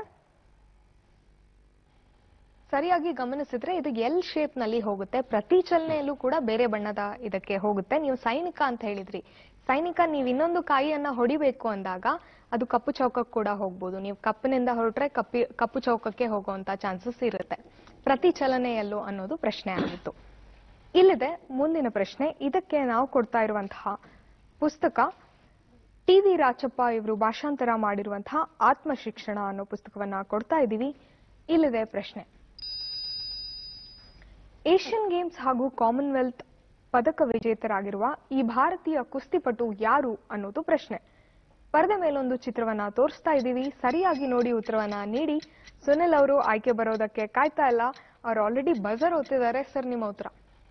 ಸರಿಯಾಗಿ ಗಮನಿಸಿದ್ರೆ ಇದು ಎಲ್ ಶೇಪ್ ನಲ್ಲಿ ಹೋಗುತ್ತೆ ಪ್ರತಿ ಚಲನೆಯಲ್ಲೂ ಕೂಡ ಬೇರೆ ಬಣ್ಣದ ಇದಕ್ಕೆ ಹೋಗುತ್ತೆ ನೀವು ಸೈನಿಕ ಅಂತ ಹೇಳಿದ್ರಿ ಸೈನಿಕ ನೀವು ಇನ್ನೊಂದು ಕಾಯಿಯನ್ನ ಹೊಡಿಬೇಕು ಅಂದಾಗ ಅದು ಕಪ್ಪು ಚೌಕಕ್ಕೆ ಕೂಡ ಹೋಗ್ಬೋದು ನೀವು ಕಪ್ಪಿನಿಂದ ಹೊರಟ್ರೆ ಕಪ್ಪಿ ಕಪ್ಪು ಚೌಕಕ್ಕೆ ಹೋಗುವಂತ ಚಾನ್ಸಸ್ ಇರುತ್ತೆ ಪ್ರತಿ ಚಲನೆಯಲ್ಲೂ ಅನ್ನೋದು ಪ್ರಶ್ನೆ ಆಗಿತ್ತು ಇಲ್ಲಿದೆ ಮುಂದಿನ ಪ್ರಶ್ನೆ ಇದಕ್ಕೆ ನಾವು ಕೊಡ್ತಾ ಇರುವಂತಹ ಪುಸ್ತಕ ಟಿ ವಿ ರಾಚಪ್ಪ ಇವರು ಭಾಷಾಂತರ ಮಾಡಿರುವಂತಹ ಆತ್ಮ ಶಿಕ್ಷಣ ಅನ್ನೋ ಪುಸ್ತಕವನ್ನ ಕೊಡ್ತಾ ಇದ್ದೀವಿ ಇಲ್ಲಿದೆ ಪ್ರಶ್ನೆ ಏಷ್ಯನ್ ಗೇಮ್ಸ್ ಹಾಗೂ ಕಾಮನ್ವೆಲ್ತ್ ಪದಕ ವಿಜೇತರಾಗಿರುವ ಈ ಭಾರತೀಯ ಕುಸ್ತಿಪಟು ಯಾರು ಅನ್ನೋದು ಪ್ರಶ್ನೆ ಪರದೆ ಮೇಲೊಂದು ಚಿತ್ರವನ್ನ ತೋರಿಸ್ತಾ ಇದ್ದೀವಿ ಸರಿಯಾಗಿ ನೋಡಿ ಉತ್ತರವನ್ನ ನೀಡಿ ಸುನಿಲ್ ಅವರು ಆಯ್ಕೆ ಬರೋದಕ್ಕೆ ಕಾಯ್ತಾ ಇಲ್ಲ ಅವ್ರು ಆಲ್ರೆಡಿ ಬಜರ್ ಓದ್ತಿದ್ದಾರೆ ಸರ್ ನಿಮ್ಮ ಉತ್ತರ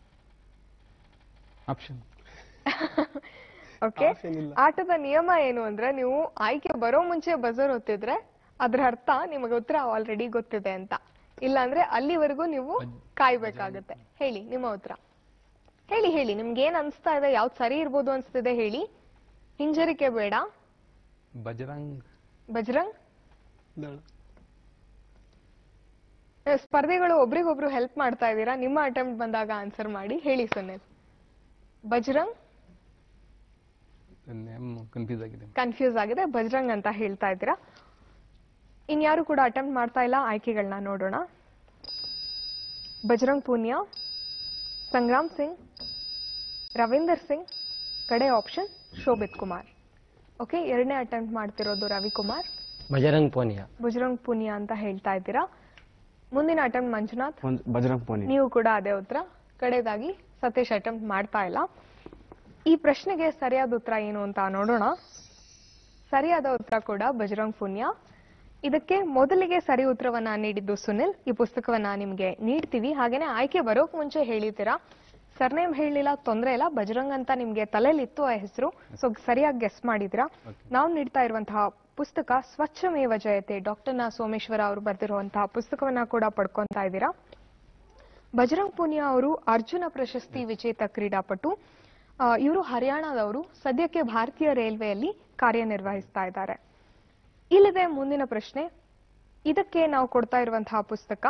ಆಪ್ಷನ್ ಓಕೆ Option ಇಲ್ಲ. ಆಟದ ನಿಯಮ ಏನು ಅಂದ್ರೆ ನೀವು ಆಯ್ಕೆ ಬರೋ ಮುಂಚೆ ಬಜರ್ ಒತ್ತಿದ್ರೆ ಅದ್ರ ಅರ್ಥ ನಿಮಗೆ ಉತ್ತರ ಆಲ್ರೆಡಿ ಗೊತ್ತಿದೆ ಅಂತ ಇಲ್ಲಾಂದ್ರೆ ಅಲ್ಲಿವರೆಗೂ ನೀವು ಕಾಯ್ಬೇಕಾಗತ್ತೆ ಹೇಳಿ ನಿಮ್ಮ ಉತ್ತರ ಹೇಳಿ ಹೇಳಿ ನಿಮ್ಗೆ ಏನ್ ಅನ್ಸ್ತಾ ಇದೆ ಯಾವ್ದು ಸರಿ ಇರ್ಬೋದು ಅನ್ಸ್ತಿದೆ ಹೇಳಿ ಹಿಂಜರಿಕೆ ಬೇಡ ಬಜರಂಗ್ ಬಜರಂಗ್ ದಳ ಏ, ಸ್ಪರ್ಧಿಗಳು ಒಬ್ರಿಗೊಬ್ರು ಹೆಲ್ಪ್ ಮಾಡ್ತಾ ಇದ್ದೀರಾ ನಿಮ್ಮ ಅಟೆಂಪ್ಟ್ ಬಂದಾಗ ಆನ್ಸರ್ ಮಾಡಿ ಹೇಳಿ ಸುನಿಲ್ ಬಜರಂಗ್ ನೇಮ್ ಕನ್ಫ್ಯೂಸ್ ಆಗಿದೆ ಕನ್ಫ್ಯೂಸ್ ಆಗಿದೆ ಬಜರಂಗ್ ಅಂತ ಹೇಳ್ತಾ ಇದ್ದೀರಾ ಇನ್ಯಾರು ಕೂಡ ಅಟೆಂಪ್ಟ್ ಮಾಡ್ತಾ ಇಲ್ಲ ಆಯ್ಕೆಗಳನ್ನ ನೋಡೋಣ ಬಜರಂಗ್ ಪೂನಿಯಾ ಸಂಗ್ರಾಮ್ ಸಿಂಗ್ ರವೀಂದರ್ ಸಿಂಗ್ ಕಡೆ ಆಪ್ಷನ್ ಶೋಭಿತ್ ಕುಮಾರ್ ಓಕೆ ಎರಡನೇ ಅಟೆಂಪ್ಟ್ ಮಾಡ್ತಿರೋದು ರವಿಕುಮಾರ್ ಬಜರಂಗ್ ಪೋನಿಯಾ ಬಜರಂಗ್ ಪೂನಿಯಾ ಅಂತ ಹೇಳ್ತಾ ಇದ್ದೀರಾ ಮುಂದಿನ ಅಟೆಂಪ್ಟ್ ಮಂಜುನಾಥ್ ಒಂದು ಬಜರಂಗ್ ಪೋನಿ ನೀವು ಕೂಡ ಅದೇ ಉತ್ತರ ಕಡೆದಾಗಿ ಸತೀಶ್ ಅಟೆಂಪ್ಟ್ ಮಾಡ್ತಾ ಇಲ್ಲ ಈ ಪ್ರಶ್ನೆಗೆ ಸರಿಯಾದ ಉತ್ತರ ಏನು ಅಂತ ನೋಡೋಣ ಸರಿಯಾದ ಉತ್ತರ ಕೂಡ ಬಜರಂಗ್ ಪುಣ್ಯ ಇದಕ್ಕೆ ಮೊದಲಿಗೆ ಸರಿ ಉತ್ತರವನ್ನ ನೀಡಿದ್ದು ಸುನಿಲ್ ಈ ಪುಸ್ತಕವನ್ನ ನಿಮ್ಗೆ ನೀಡ್ತೀವಿ ಹಾಗೇನೆ ಆಯ್ಕೆ ಬರೋಕ್ ಮುಂಚೆ ಹೇಳಿದ್ದೀರಾ ಸರ್ನೇಮ್ ಹೇಳಿಲ್ಲ ತೊಂದ್ರೆ ಇಲ್ಲ ಬಜರಂಗ್ ಅಂತ ನಿಮ್ಗೆ ತಲೆಲಿತ್ತು ಆ ಹೆಸರು ಸೊ ಸರಿಯಾಗಿ ಗೆಸ್ ಮಾಡಿದಿರಾ ನಾವು ನೀಡ್ತಾ ಇರುವಂತಹ ಪುಸ್ತಕ ಸ್ವಚ್ಛಮೇವ ಜಯತೆ ಡಾಕ್ಟರ್ ನ ಸೋಮೇಶ್ವರ ಅವರು ಬರೆದಿರುವಂತಹ ಪುಸ್ತಕವನ್ನ ಕೂಡ ಪಡ್ಕೊಂತಾ ಇದ್ದೀರಾ ಬಜರಂಗ್ ಪೂನಿಯಾ ಅವರು ಅರ್ಜುನ ಪ್ರಶಸ್ತಿ ವಿಜೇತ ಕ್ರೀಡಾಪಟು ಇವರು ಹರಿಯಾಣದವರು ಸದ್ಯಕ್ಕೆ ಭಾರತೀಯ ರೈಲ್ವೆಯಲ್ಲಿ ಕಾರ್ಯನಿರ್ವಹಿಸ್ತಾ ಇದ್ದಾರೆ ಇಲ್ಲಿದೆ ಮುಂದಿನ ಪ್ರಶ್ನೆ ಇದಕ್ಕೆ ನಾವು ಕೊಡ್ತಾ ಇರುವಂತಹ ಪುಸ್ತಕ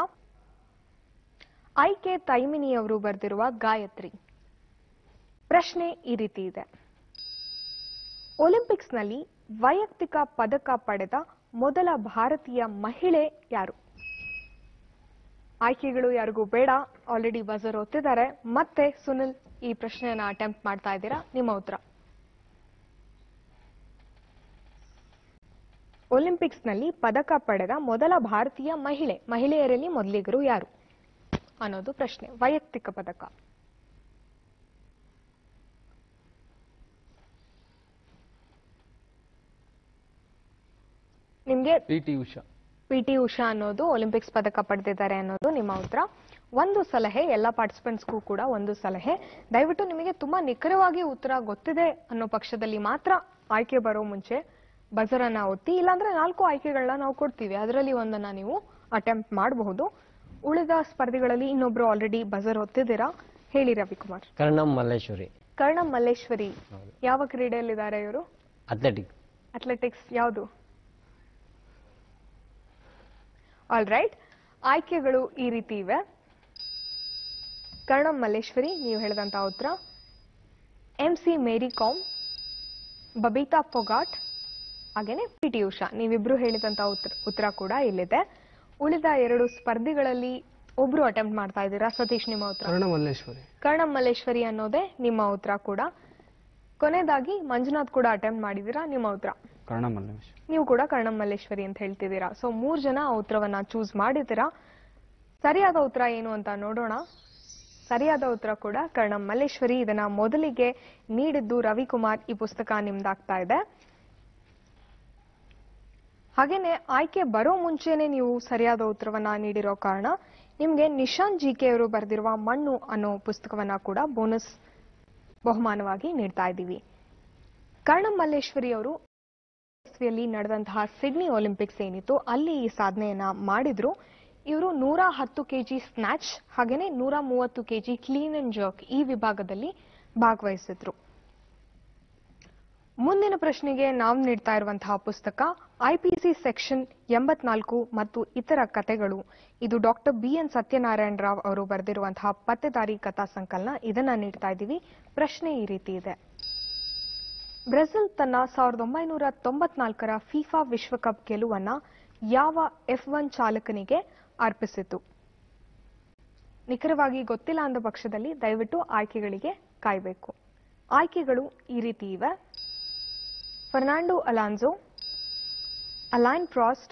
ಐ ಕೆ ತೈಮಿನಿ ಅವರು ಬರೆದಿರುವ ಗಾಯತ್ರಿ ಪ್ರಶ್ನೆ ಈ ರೀತಿ ಇದೆ ಒಲಿಂಪಿಕ್ಸ್ನಲ್ಲಿ ವೈಯಕ್ತಿಕ ಪದಕ ಪಡೆದ ಮೊದಲ ಭಾರತೀಯ ಮಹಿಳೆ ಯಾರು ಆಯ್ಕೆಗಳು ಯಾರಿಗೂ ಬೇಡ ಆಲ್ರೆಡಿ ಬಜರ್ ಒತ್ತಿದ್ದಾರೆ ಮತ್ತೆ ಸುನಿಲ್ ಈ ಪ್ರಶ್ನೆಯನ್ನ ಅಟೆಂಪ್ಟ್ ಮಾಡ್ತಾ ಇದ್ದೀರಾ ನಿಮ್ಮ ಉತ್ತರ ಒಲಿಂಪಿಕ್ಸ್ನಲ್ಲಿ ಪದಕ ಪಡೆದ ಮೊದಲ ಭಾರತೀಯ ಮಹಿಳೆ ಮಹಿಳೆಯರಲ್ಲಿ ಮೊದಲಿಗರು ಯಾರು ಅನ್ನೋದು ಪ್ರಶ್ನೆ ವೈಯಕ್ತಿಕ ಪದಕ ನಿಮ್ಗೆ P T Usha P T Usha ಅನ್ನೋದು ಒಲಿಂಪಿಕ್ಸ್ ಪದಕ ಪಡೆದಿದ್ದಾರೆ ಅನ್ನೋದು ನಿಮ್ಮ ಉತ್ತರ ಒಂದು ಸಲಹೆ ಎಲ್ಲ ಪಾರ್ಟಿಸಿಪೆಂಟ್ಸ್ಗೂ ಕೂಡ ಒಂದು ಸಲಹೆ ದಯವಿಟ್ಟು ನಿಮಗೆ ತುಂಬಾ ನಿಖರವಾಗಿ ಉತ್ತರ ಗೊತ್ತಿದೆ ಅನ್ನೋ ಪಕ್ಷದಲ್ಲಿ ಮಾತ್ರ ಆಯ್ಕೆ ಬರೋ ಮುಂಚೆ ಬಜರ್ ಅನ್ನ ಒತ್ತಿ ಇಲ್ಲಾಂದ್ರೆ ನಾಲ್ಕು ಆಯ್ಕೆಗಳನ್ನ ನಾವು ಕೊಡ್ತೀವಿ ಅದರಲ್ಲಿ ಒಂದನ್ನ ನೀವು ಅಟೆಂಪ್ಟ್ ಮಾಡಬಹುದು ಉಳಿದ ಸ್ಪರ್ಧಿಗಳಲ್ಲಿ ಇನ್ನೊಬ್ರು ಆಲ್ರೆಡಿ ಬಜರ್ ಒತ್ತಿದ್ದೀರಾ ಹೇಳಿ ರವಿಕುಮಾರ್ ಕರ್ಣಂ ಮಲ್ಲೇಶ್ವರಿ ಕರ್ಣಂ ಮಲ್ಲೇಶ್ವರಿ ಯಾವ ಕ್ರೀಡೆಯಲ್ಲಿದ್ದಾರೆ ಇವರು ಅಥ್ಲೆಟಿಕ್ ಅಥ್ಲೆಟಿಕ್ಸ್ ಯಾವುದು ಆಲ್ ರೈಟ್ ಆಯ್ಕೆಗಳು ಈ ರೀತಿ ಇವೆ ಕರ್ಣಂ ಮಲ್ಲೇಶ್ವರಿ ನೀವು ಹೇಳಿದಂತ ಉತ್ತರ M C Mary Kom Babita Phogat ಹಾಗೇನೆ ಪಿ ಟಿ ಉಷಾ ನೀವಿಬ್ರು ಹೇಳಿದಂತ ಉತ್ತರ ಉತ್ತರ ಕೂಡ ಇಲ್ಲಿದೆ ಉಳಿದ ಎರಡು ಸ್ಪರ್ಧಿಗಳಲ್ಲಿ ಒಬ್ರು ಅಟೆಂಪ್ಟ್ ಮಾಡ್ತಾ ಇದ್ದೀರಾ ಸತೀಶ್ ನಿಮ್ಮ ಉತ್ತರ ಕರ್ಣ ಮಲ್ಲೇಶ್ವರಿ ಕರ್ಣಂ ಮಲ್ಲೇಶ್ವರಿ ಅನ್ನೋದೇ ನಿಮ್ಮ ಉತ್ತರ ಕೂಡ ಕೊನೆಯದಾಗಿ ಮಂಜುನಾಥ್ ಕೂಡ ಅಟೆಂಪ್ಟ್ ಮಾಡಿದ್ದೀರಾ ನಿಮ್ಮ ಉತ್ತರ ಕರ್ಣ ಮಲ್ಲೇಶ್ ನೀವು ಕೂಡ ಕರ್ಣಂ ಮಲ್ಲೇಶ್ವರಿ ಅಂತ ಹೇಳ್ತಿದ್ದೀರಾ ಸೊ ಮೂರ್ ಜನ ಆ ಉತ್ತರವನ್ನ ಚೂಸ್ ಮಾಡಿದ್ದೀರಾ ಸರಿಯಾದ ಉತ್ತರ ಏನು ಅಂತ ನೋಡೋಣ ಸರಿಯಾದ ಉತ್ತರ ಕೂಡ ಕರ್ಣಂ ಮಲ್ಲೇಶ್ವರಿ ಇದನ್ನ ಮೊದಲಿಗೆ ನೀಡಿದ್ದು ರವಿಕುಮಾರ್ ಈ ಪುಸ್ತಕ ನಿಮ್ದಾಗ್ತಾ ಇದೆ ಹಾಗೇನೆ ಆಯ್ಕೆ ಬರೋ ಮುಂಚೆನೆ ನೀವು ಸರಿಯಾದ ಉತ್ತರವನ್ನ ನೀಡಿರೋ ಕಾರಣ ನಿಮ್ಗೆ ನಿಶಾಂತ್ ಜಿ ಕೆ ಅವರು ಬರೆದಿರುವ ಮಣ್ಣು ಅನ್ನೋ ಪುಸ್ತಕವನ್ನ ಕೂಡ ಬೋನಸ್ ಬಹುಮಾನವಾಗಿ ನೀಡ್ತಾ ಇದ್ದೀವಿ ಕರ್ಣಂ ಮಲ್ಲೇಶ್ವರಿ ಅವರು ಯಶಸ್ವಿಯಲ್ಲಿ ನಡೆದಂತಹ ಸಿಡ್ನಿ ಒಲಿಂಪಿಕ್ಸ್ ಏನಿತ್ತು ಅಲ್ಲಿ ಈ ಸಾಧನೆಯನ್ನ ಮಾಡಿದ್ರು ಇವರು ನೂರ ಹತ್ತು ಕೆಜಿ ಸ್ನ್ಯಾಚ್ ಹಾಗೇನೆ ನೂರ ಮೂವತ್ತು ಕೆಜಿ ಕ್ಲೀನ್ ಅಂಡ್ ಜರ್ಕ್ ಈ ವಿಭಾಗದಲ್ಲಿ ಭಾಗವಹಿಸಿದ್ರು ಮುಂದಿನ ಪ್ರಶ್ನೆಗೆ ನಾವು ನೀಡ್ತಾ ಇರುವಂತಹ ಪುಸ್ತಕ ಐಪಿಸಿ ಸೆಕ್ಷನ್ ಎಂಬತ್ನಾಲ್ಕು ಮತ್ತು ಇತರ ಕಥೆಗಳು ಇದು doctor B N Satyanarayana Rao ಅವರು ಬರೆದಿರುವಂತಹ ಪತ್ತೆದಾರಿ ಕಥಾ ಸಂಕಲನ ಇದನ್ನ ನೀಡ್ತಾ ಇದ್ದೀವಿ ಪ್ರಶ್ನೆ ಈ ರೀತಿ ಇದೆ ಬ್ರೆಜಿಲ್ ತನ್ನ ಸಾವಿರದ ಒಂಬೈನೂರ ತೊಂಬತ್ನಾಲ್ಕರ ಫಿಫಾ ವಿಶ್ವಕಪ್ ಗೆಲುವನ್ನ ಯಾವ ಎಫ್ ಒನ್ ಚಾಲಕನಿಗೆ ಅರ್ಪಿಸಿತು ನಿಖರವಾಗಿ ಗೊತ್ತಿಲ್ಲ ಅಂದ ಪಕ್ಷದಲ್ಲಿ ದಯವಿಟ್ಟು ಆಯ್ಕೆಗಳಿಗೆ ಕಾಯಬೇಕು ಆಯ್ಕೆಗಳು ಈ ರೀತಿ ಇವೆ Fernando Alonso Alain Prost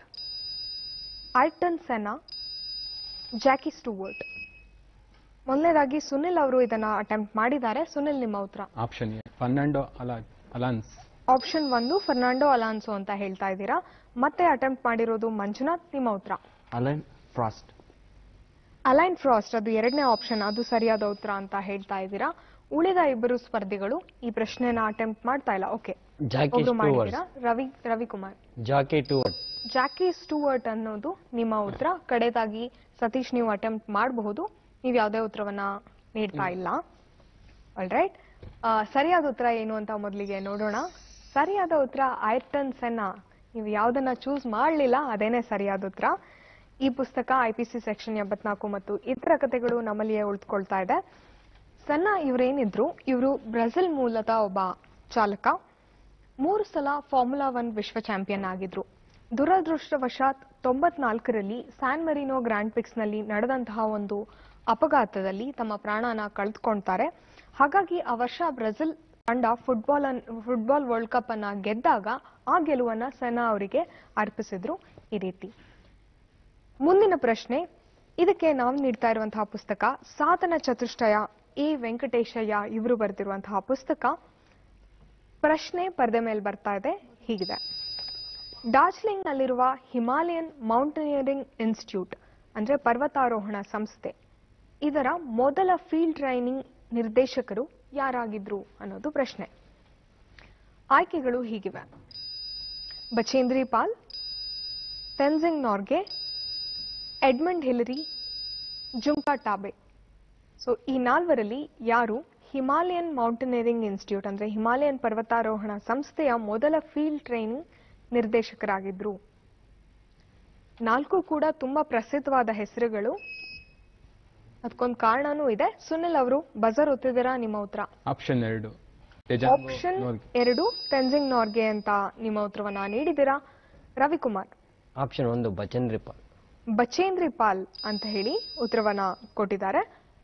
Ayrton Senna Jackie Stewart ಮೊದಲನೇದಾಗಿ ಸುನಿಲ್ ಅವರು ಇದನ್ನ ಅಟೆಂಪ್ಟ್ ಮಾಡಿದ್ದಾರೆ ಸುನಿಲ್ ನಿಮ್ಮ ಉತ್ತರ ಆಪ್ಷನ್ ಎ ಫರ್ನಾಂಡೋ ಅಲಾ ಅಲಾನ್ಸ್ ಆಪ್ಷನ್ ಒಂದು ಫರ್ನಾಂಡೋ ಅಲಾನ್ಸೋ ಅಂತ ಹೇಳ್ತಾ ಇದ್ದೀರಾ ಮತ್ತೆ ಅಟೆಂಪ್ಟ್ ಮಾಡಿರೋದು ಮಂಜುನಾಥ್ ನಿಮ್ಮ ಉತ್ತರ ಅಲೈನ್ ಫ್ರಾಸ್ಟ್ ಅಲೈನ್ ಫ್ರಾಸ್ಟ್ ಅದು ಎರಡನೇ ಆಪ್ಷನ್ ಅದು ಸರಿಯಾದ ಉತ್ತರ ಅಂತ ಹೇಳ್ತಾ ಇದ್ದೀರಾ ಉಳಿದ ಇಬ್ಬರು ಸ್ಪರ್ಧಿಗಳು ಈ ಪ್ರಶ್ನೆನ ಅಟೆಂಪ್ಟ್ ಮಾಡ್ತಾ ಇಲ್ಲ ಓಕೆ ಜಾಕಿ ಒಬ್ರು ಸ್ಟೂವರ್ಟ್ ಮಾಡಿದ್ದೀರಾ Ravi Ravikumar Jackie Stewart Jackie Stewart ಅನ್ನೋದು ನಿಮ್ಮ ಉತ್ತರ ಕಡೆದಾಗಿ ಸತೀಶ್ ನೀವು ಅಟೆಂಪ್ಟ್ ಮಾಡಬಹುದು ನೀವು ಯಾವುದೇ ಉತ್ತರವನ್ನ ನೀಡ್ತಾ ಇಲ್ಲ ಆಲ್ ರೈಟ್ ಸರಿಯಾದ ಉತ್ತರ ಏನು ಅಂತ ಮೊದಲಿಗೆ ನೋಡೋಣ ಸರಿಯಾದ ಉತ್ತರ ಐರ್ಟನ್ ಸೆನ್ನಾ ನೀವು ಯಾವುದನ್ನ ಚೂಸ್ ಮಾಡಲಿಲ್ಲ ಅದೇನೇ ಸರಿಯಾದ ಉತ್ತರ ಈ ಪುಸ್ತಕ ಐ ಪಿ ಸಿ ಸೆಕ್ಷನ್ ಎಂಬತ್ನಾಲ್ಕು ಮತ್ತು ಇತರ ಕಥೆಗಳು ನಮ್ಮಲ್ಲಿಯೇ ಉಳಿದುಕೊಳ್ತಾ ಇದೆ ಸೆನ್ನಾ ಇವರೇನಿದ್ರು ಇವರು ಬ್ರೆಜಿಲ್ ಮೂಲದ ಒಬ್ಬ ಚಾಲಕ ಮೂರು ಸಲ ಫಾರ್ಮುಲಾ ಒನ್ ವಿಶ್ವ ಚಾಂಪಿಯನ್ ಆಗಿದ್ರು ದುರದೃಷ್ಟವಶಾತ್ ತೊಂಬತ್ನಾಲ್ಕರಲ್ಲಿ ಸ್ಯಾನ್ ಮರಿನೋ ಗ್ರ್ಯಾಂಡ್ ಪಿಕ್ಸ್ ನಲ್ಲಿ ನಡೆದಂತಹ ಒಂದು ಅಪಘಾತದಲ್ಲಿ ತಮ್ಮ ಪ್ರಾಣನ ಕಳೆದುಕೊಳ್ತಾರೆ ಹಾಗಾಗಿ ಆ ವರ್ಷ ಬ್ರೆಜಿಲ್ ತಂಡ ಫುಟ್ಬಾಲ್ ಅನ್ ಫುಟ್ಬಾಲ್ ವರ್ಲ್ಡ್ ಕಪ್ ಅನ್ನ ಗೆದ್ದಾಗ ಆ ಗೆಲುವನ್ನ ಸೆನಾ ಅವರಿಗೆ ಅರ್ಪಿಸಿದ್ರು ಈ ರೀತಿ ಮುಂದಿನ ಪ್ರಶ್ನೆ ಇದಕ್ಕೆ ನಾವು ನೀಡ್ತಾ ಇರುವಂತಹ ಪುಸ್ತಕ ಸಾಧನ ಚತುಷ್ಟಯ ಎ ವೆಂಕಟೇಶಯ್ಯ ಇವರು ಬರೆದಿರುವಂತಹ ಪುಸ್ತಕ ಪ್ರಶ್ನೆ ಪರದೆ ಮೇಲೆ ಬರ್ತಾ ಇದೆ ಹೀಗಿದೆ ಡಾರ್ಜಿಲಿಂಗ್ ನಲ್ಲಿರುವ ಹಿಮಾಲಯನ್ ಮೌಂಟನಿಯರಿಂಗ್ ಇನ್ಸ್ಟಿಟ್ಯೂಟ್ ಅಂದ್ರೆ ಪರ್ವತಾರೋಹಣ ಸಂಸ್ಥೆ ಇದರ ಮೊದಲ ಫೀಲ್ಡ್ ಟ್ರೈನಿಂಗ್ ನಿರ್ದೇಶಕರು ಯಾರಾಗಿದ್ರು ಅನ್ನೋದು ಪ್ರಶ್ನೆ ಆಯ್ಕೆಗಳು ಹೀಗಿವೆ Bachendri Pal Tenzing Norgay Edmund Hillary Junko Tabei so ಈ ನಾಲ್ವರಲ್ಲಿ ಯಾರು ಹಿಮಾಲಯನ್ ಮೌಂಟನಿಯರಿಂಗ್ ಇನ್ಸ್ಟಿಟ್ಯೂಟ್ ಅಂದ್ರೆ ಹಿಮಾಲಯನ್ ಪರ್ವತಾರೋಹಣ ಸಂಸ್ಥೆಯ ಮೊದಲ ಫೀಲ್ಡ್ ಟ್ರೈನಿಂಗ್ ನಿರ್ದೇಶಕರಾಗಿದ್ರು ನಾಲ್ಕು ಕೂಡ ತುಂಬಾ ಪ್ರಸಿದ್ಧವಾದ ಹೆಸರುಗಳು ಅದಕ್ಕೊಂದು ಕಾರಣನೂ ಇದೆ ಸುನಿಲ್ ಅವರು ಬಜರ್ ಒತ್ತಿದ್ದೀರಾ ನಿಮ್ಮ ಉತ್ತರ ಆಪ್ಷನ್ ಎರಡು ಆಪ್ಷನ್ ಎರಡು ತೆನ್ಸಿಂಗ್ ನಾರ್ಗೆ ಅಂತ ನಿಮ್ಮ ಉತ್ತರವನ್ನ ನೀಡಿದ್ದೀರಾ ರವಿಕುಮಾರ್ ಆಪ್ಷನ್ ಒಂದು ಬಚೇಂದ್ರಿ ಪಾಲ್ ಬಚೇಂದ್ರಿ ಪಾಲ್ ಅಂತ ಹೇಳಿ ಉತ್ತರವನ್ನ ಕೊಟ್ಟಿದ್ದಾರೆ